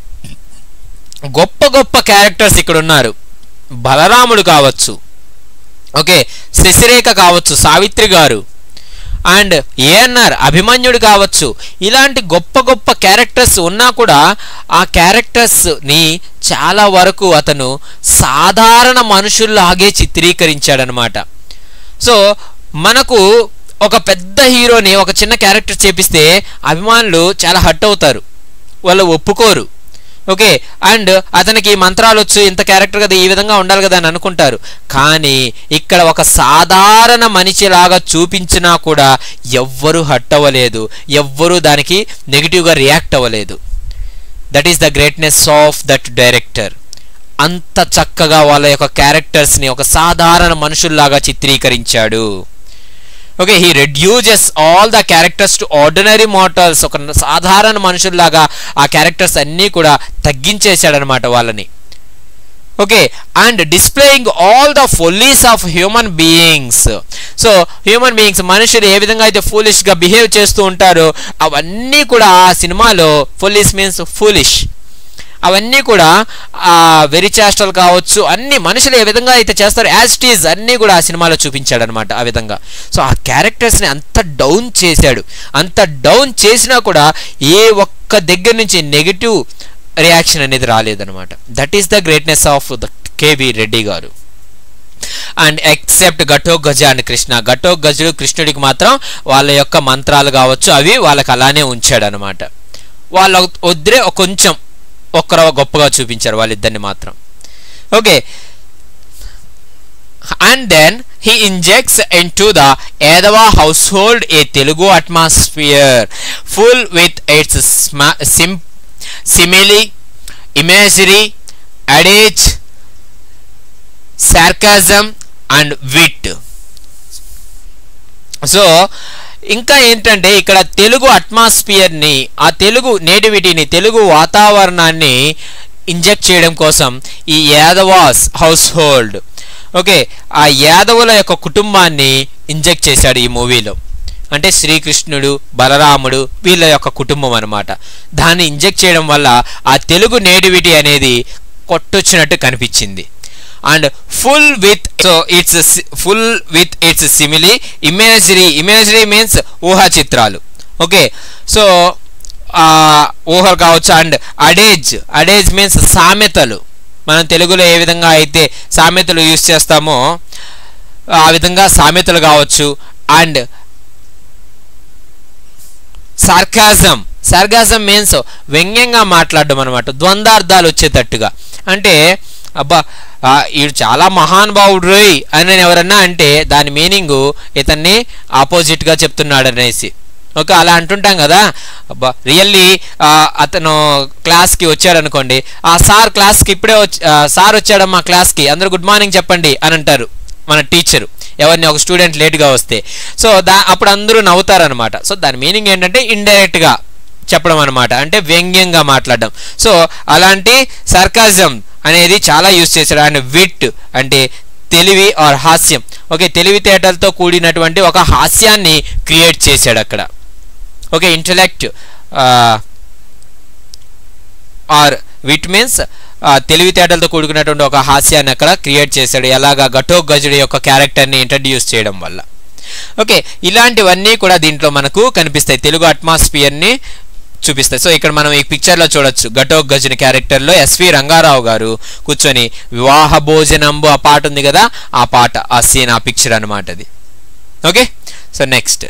గొప్ప గొప్ప characters ఇక్కడ ఉన్నారు బలరాముడు కావచ్చు ఓకే శశిరేఖ కావచ్చు సావిత్రి గారు అండ్ ఏఎన్ఆర్ అభిమన్యుడు కావచ్చు ఇలాంటి గొప్ప గొప్ప క్యారెక్టర్స్ ఉన్నా కూడా ఆ క్యారెక్టర్స్ని చాలా వరకు అతను సాధారణ మనుషుల్లాగే చిత్రీకరించాడనమాట సో మనకు ఒక పెద్ద హీరోని ఒక చిన్న క్యారెక్టర్ చేపిస్తే అభిమానులు చాలా హట్ అవుతారు వాళ్ళు ఒప్పుకోరు ఓకే అండ్ అతనికి మంత్రాలు వచ్చు ఇంత క్యారెక్టర్ కదా ఈ విధంగా ఉండాలి కదా అని అనుకుంటారు కానీ ఇక్కడ ఒక సాధారణ మనిషిలాగా చూపించినా కూడా ఎవ్వరూ హట్ అవ్వలేదు ఎవ్వరూ దానికి నెగిటివ్గా రియాక్ట్ అవ్వలేదు that is the greatness of that director అంత చక్కగా వాళ్ళ యొక్క క్యారెక్టర్స్ని ఒక సాధారణ మనుషుల్లాగా చిత్రీకరించాడు okay he reduces all the characters to ordinary mortals ఒక సాధారణ మనుషుల్లాగా ఆ క్యారెక్టర్స్ అన్నీ కూడా తగ్గించేశాడనమాట వాళ్ళని okay and displaying all the follies of human beings so human beings మనుషులు ఏ విధంగా అయితే ఫూలిష్గా బిహేవ్ చేస్తూ ఉంటారో అవన్నీ కూడా ఆ సినిమాలో ఫుల్లీస్ మీన్స్ ఫూలిష్ అవన్నీ కూడా వెరి చేష్టలు కావచ్చు అన్ని మనుషులు ఏ విధంగా అయితే చేస్తారో యాజ్ ఇట్ ఈజ్ అన్నీ కూడా ఆ సినిమాలో చూపించాడు అనమాట ఆ విధంగా సో ఆ క్యారెక్టర్స్ని అంత డౌన్ చేశాడు అంత డౌన్ చేసినా కూడా ఏ ఒక్క దగ్గర నుంచి నెగిటివ్ రియాక్షన్ అనేది రాలేదనమాట that is the greatness of the K V Reddy గారు అండ్ ఎక్సెప్ట్ ఘటో గజ అండ్ కృష్ణ ఘటో గజుడు కృష్ణుడికి మాత్రం వాళ్ళ యొక్క మంత్రాలు కావచ్చు అవి వాళ్ళకి అలానే ఉంచాడు అనమాట వాళ్ళ వద్దే కొంచెం ఒక్కరవ గొప్పగా చూపించారు వాళ్ళిద్దరిని మాత్రం okay and then he injects into the ఏదవా household a Telugu atmosphere full with its sim simile imagery adage sarcasm and wit so ఇంకా ఏంటంటే ఇక్కడ తెలుగు అట్మాస్ఫియర్ని ఆ తెలుగు నేటివిటీని తెలుగు వాతావరణాన్ని ఇంజెక్ట్ చేయడం కోసం ఈ యాదవాస్ హౌస్ హోల్డ్ ఓకే ఆ యాదవుల యొక్క కుటుంబాన్ని ఇంజెక్ట్ చేశాడు ఈ మూవీలో అంటే శ్రీకృష్ణుడు బలరాముడు వీళ్ళ యొక్క కుటుంబం అనమాట దాన్ని ఇంజెక్ట్ చేయడం వల్ల ఆ తెలుగు నేటివిటీ అనేది కొట్టొచ్చినట్టు కనిపించింది and full with so its full with its simile imagery imagery means ఊహా చిత్రాలు ఓకే సో ఊహలు కావచ్చు అండ్ అడేజ్ అడేజ్ మీన్స్ సామెతలు మనం తెలుగులో ఏ విధంగా అయితే సామెతలు యూస్ చేస్తామో ఆ విధంగా సామెతలు కావచ్చు అండ్ సార్కాజం సార్గాజం మీన్స్ వ్యంగ్యంగా మాట్లాడడం అనమాట ద్వంద్వార్థాలు వచ్చేటట్టుగా అంటే అబ్బా ఈడు చాలా మహానుభావుడు రోయ్ అని ఎవరన్నా అంటే దాని మీనింగు ఇతన్ని ఆపోజిట్గా చెప్తున్నాడు అనేసి ఓకే అలా అంటుంటాం కదా అబ్బా రియల్లీ అతను క్లాస్కి వచ్చాడు అనుకోండి ఆ సార్ క్లాస్కి ఇప్పుడే వచ్చి సార్ వచ్చాడమ్మా క్లాస్కి అందరూ గుడ్ మార్నింగ్ చెప్పండి అని అంటారు మన టీచరు ఎవరిని ఒక స్టూడెంట్ లేట్గా వస్తే సో దా అప్పుడు అందరూ నవ్వుతారనమాట సో దాని మీనింగ్ ఏంటంటే ఇండైరెక్ట్గా చెప్పడం అనమాట అంటే వ్యంగ్యంగా మాట్లాడడం సో అలాంటి సర్కాజం అనేది చాలా యూజ్ చేశాడు అండ్ విట్ అంటే తెలివి ఆర్ హాస్యం ఓకే తెలివితేటలతో కూడినటువంటి ఒక హాస్యాన్ని క్రియేట్ చేశాడు అక్కడ okay intellect or wit means తెలివితేటలతో కూడుకున్నటువంటి ఒక హాస్యాన్ని అక్కడ క్రియేట్ చేశాడు ఎలాగా ఘటోగజుడి యొక్క క్యారెక్టర్ని ఇంట్రడ్యూస్ చేయడం వల్ల ఓకే ఇలాంటివన్నీ కూడా దీంట్లో మనకు కనిపిస్తాయి తెలుగు అట్మాస్ఫియర్ని చూపిస్తాయి సో ఇక్కడ మనం ఈ పిక్చర్లో చూడొచ్చు ఘటోగజుని క్యారెక్టర్లో ఎస్వి రంగారావు గారు కూర్చొని వివాహ భోజనంబు ఆ పాట ఉంది కదా ఆ పాట ఆ సీన్ ఆ పిక్చర్ అనమాట అది okay so next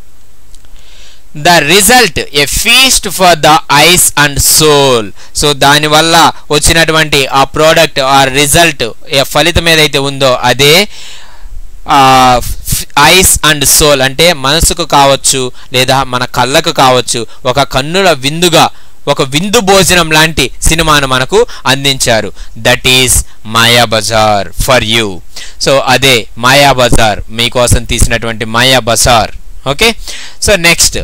the result a feast for the eyes and soul so దానివల్ల వచ్చినటువంటి ఆ ప్రోడక్ట్ ఆ రిజల్ట్ ఏ ఫలితం ఏదైతే ఉందో అదే ఐస్ అండ్ సోల్ అంటే మనసుకు కావచ్చు లేదా మన కళ్ళకు కావచ్చు ఒక కన్నుల విందుగా ఒక విందు భోజనం లాంటి సినిమాను మనకు అందించారు that is Maya Bazar for you so అదే మాయా బజార్ మీకోసం తీసినటువంటి Maya Bazar okay so next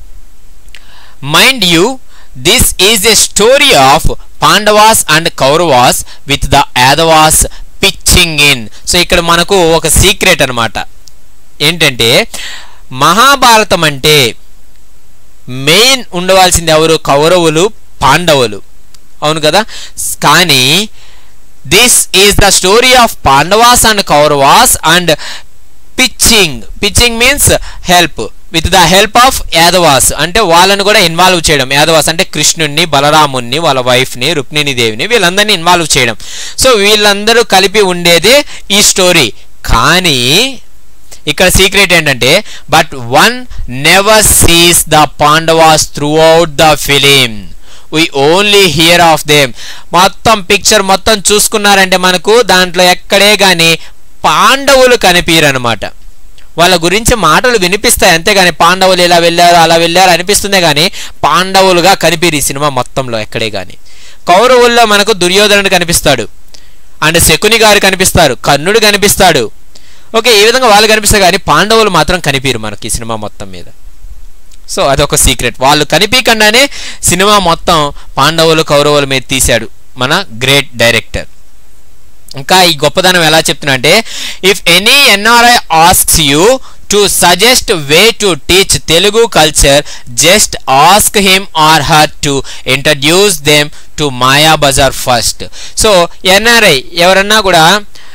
mind you this is a story of Pandavas and Kauravas with the Yadavas pitching in so ఇక్కడ మనకు ఒక సీక్రెట్ అనమాట ఏంటంటే మహాభారతం అంటే మెయిన్ ఉండవలసింది ఎవరు కౌరవులు పాండవులు అవును కదా కానీ this is the story of Pandavas and Kauravas and pitching pitching means help with the help of Yadavas అంటే వాళ్ళని కూడా ఇన్వాల్వ్ చేయడం యాదవాస్ అంటే కృష్ణుణ్ణి బలరాముణ్ణి వాళ్ళ వైఫ్ని రుక్మిణి దేవిని వీళ్ళందరినీ ఇన్వాల్వ్ చేయడం సో వీళ్ళందరూ కలిపి ఉండేదే ఈ స్టోరీ కానీ ఇక్కడ సీక్రెట్ ఏంటంటే but one never sees the Pandavas throughout the film we only hear of them మొత్తం పిక్చర్ మొత్తం చూసుకున్నారంటే మనకు దాంట్లో ఎక్కడే కానీ పాండవులు కనిపించరనమాట వాళ్ళ గురించి మాటలు వినిపిస్తాయి అంతేగాని పాండవులు ఇలా వెళ్ళారు అలా వెళ్ళారు అనిపిస్తుందే కానీ పాండవులుగా కనిపిరు ఈ సినిమా మొత్తంలో ఎక్కడే కానీ కౌరవుల్లో మనకు దుర్యోధనుడు కనిపిస్తాడు అండ్ శకుని గారు కనిపిస్తారు కర్ణుడు కనిపిస్తాడు ఓకే ఈ విధంగా వాళ్ళు కనిపిస్తారు కానీ పాండవులు మాత్రం కనిపిరు మనకి ఈ సినిమా మొత్తం మీద సో అదొక సీక్రెట్ వాళ్ళు కనిపించకుండానే సినిమా మొత్తం పాండవులు కౌరవుల మీద తీశాడు మన గ్రేట్ డైరెక్టర్ ఇంకా ఈ గొప్పదనం ఎలా చెప్తున్నా అంటే if any NRI asks you to suggest way to teach Telugu culture just ask him or her to introduce them to Maya Bazar first so NRI ఎవరన్నా కూడా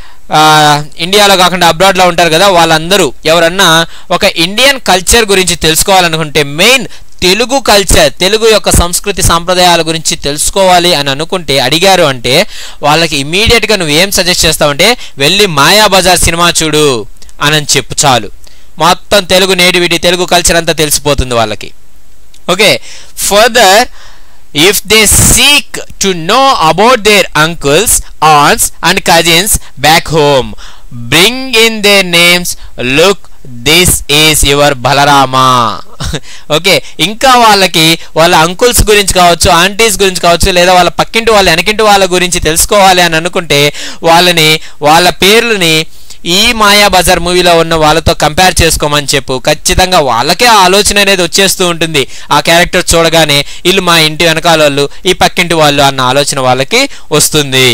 ఇండియాలో కాకుండా అబ్రాడ్లో ఉంటారు కదా వాళ్ళందరూ ఎవరన్నా ఒక ఇండియన్ కల్చర్ గురించి తెలుసుకోవాలనుకుంటే మెయిన్ తెలుగు కల్చర్ తెలుగు యొక్క సంస్కృతి సాంప్రదాయాల గురించి తెలుసుకోవాలి అని అనుకుంటే అడిగారు అంటే వాళ్ళకి ఇమీడియట్గా నువ్వు ఏం సజెస్ట్ చేస్తావంటే వెళ్ళి మాయా బజార్ సినిమా చూడు అని చెప్పు చాలు మొత్తం తెలుగు నేటివిటీ తెలుగు కల్చర్ అంతా తెలిసిపోతుంది వాళ్ళకి okay further if they seek to know about their uncles aunts and cousins back home bring in their names look this is your Balarama okay ఇంకా వాళ్ళకి వాళ్ళ అంకుల్స్ గురించి కావచ్చు ఆంటీస్ గురించి కావచ్చు లేదా వాళ్ళ పక్కింటి వాళ్ళ వెనకింటి వాళ్ళ గురించి తెలుసుకోవాలి అని అనుకుంటే వాళ్ళని వాళ్ళ పేర్లని ఈ మాయా బజార్ మూవీలో ఉన్న వాళ్ళతో కంపేర్ చేసుకోమని చెప్పు ఖచ్చితంగా వాళ్ళకే ఆ ఆలోచన అనేది వచ్చేస్తూ ఉంటుంది ఆ క్యారెక్టర్ చూడగానే వీళ్ళు మా ఇంటి వెనకాల వాళ్ళు ఈ పక్కింటి వాళ్ళు అన్న ఆలోచన వాళ్ళకి వస్తుంది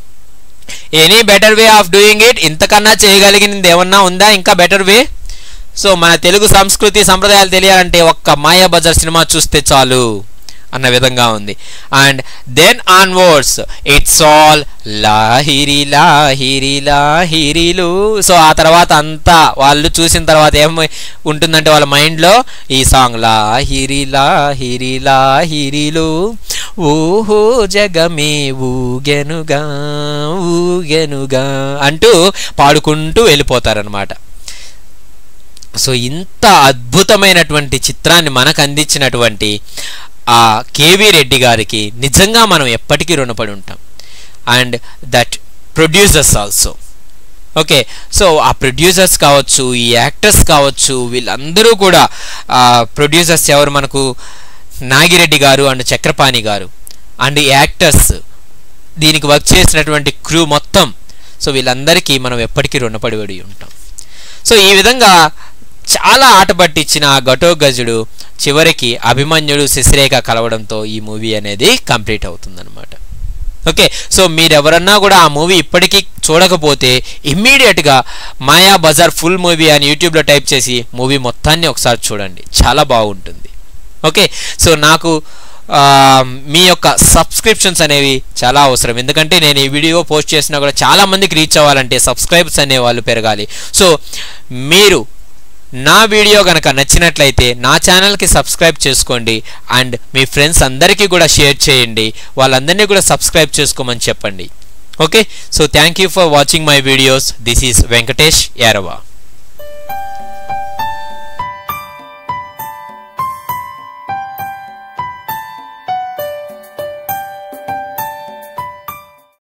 any better way of doing it ఇంతకన్నా చేయగలిగినది ఏమన్నా ఉందా ఇంకా బెటర్ వే సో మన తెలుగు సంస్కృతి సంప్రదాయాలు తెలియాలంటే ఒక్క మాయా బజార్ సినిమా చూస్తే చాలు అన్న విధంగా ఉంది and then onwards it's all లాహిరి లాహిరి లాహిరిలు సో ఆ తర్వాత అంతా వాళ్ళు చూసిన తర్వాత ఏం ఉంటుందంటే వాళ్ళ మైండ్లో ఈ సాంగ్ లాహిరి లాహిరి లాహిరిలు ఊహో జగమే ఊగెనుగా ఊగెనుగా అంటూ పాడుకుంటూ వెళ్ళిపోతారనమాట సో ఇంత అద్భుతమైనటువంటి చిత్రాన్ని మనకు అందించినటువంటి ఆ కేవీ రెడ్డి గారికి నిజంగా మనం ఎప్పటికీ రుణపడి ఉంటాం and that producers also okay so ఆ ప్రొడ్యూసర్స్ కావచ్చు ఈ యాక్టర్స్ కావచ్చు వీళ్ళందరూ కూడా ప్రొడ్యూసర్స్ ఎవరు మనకు నాగిరెడ్డి గారు అండ్ చక్రపాణి గారు అండ్ యాక్టర్స్ దీనికి వర్క్ చేసినటువంటి క్రూ మొత్తం సో వీళ్ళందరికీ మనం ఎప్పటికీ రుణపడి ఉంటాం సో ఈ విధంగా చాలా ఆట పట్టించిన ఆ ఘటోగజుడు చివరికి అభిమన్యుడు శశిరేఖ కలవడంతో ఈ మూవీ అనేది కంప్లీట్ అవుతుందన్నమాట ఓకే సో మీరెవరన్నా కూడా ఆ మూవీ ఇప్పటికీ చూడకపోతే ఇమ్మీడియట్గా మాయా బజార్ ఫుల్ మూవీ అని యూట్యూబ్లో టైప్ చేసి మూవీ మొత్తాన్ని ఒకసారి చూడండి చాలా బాగుంటుంది ఓకే సో నాకు ఆ, మీ యొక్క సబ్స్క్రిప్షన్స్ అనేవి చాలా అవసరం ఎందుకంటే నేను ఈ వీడియో పోస్ట్ చేసినా కూడా చాలా మందికి రీచ్ అవ్వాలంటే సబ్స్క్రైబ్స్ అనే వాళ్ళు పెరగాలి సో మీరు నా వీడియో కనుక నచ్చినట్లయితే నా ఛానల్కి సబ్స్క్రైబ్ చేసుకోండి అండ్ మీ ఫ్రెండ్స్ అందరికీ కూడా షేర్ చేయండి వాళ్ళందరినీ కూడా సబ్స్క్రైబ్ చేసుకోమని చెప్పండి okay so thank you for watching my videos this is Venkatesh యారవా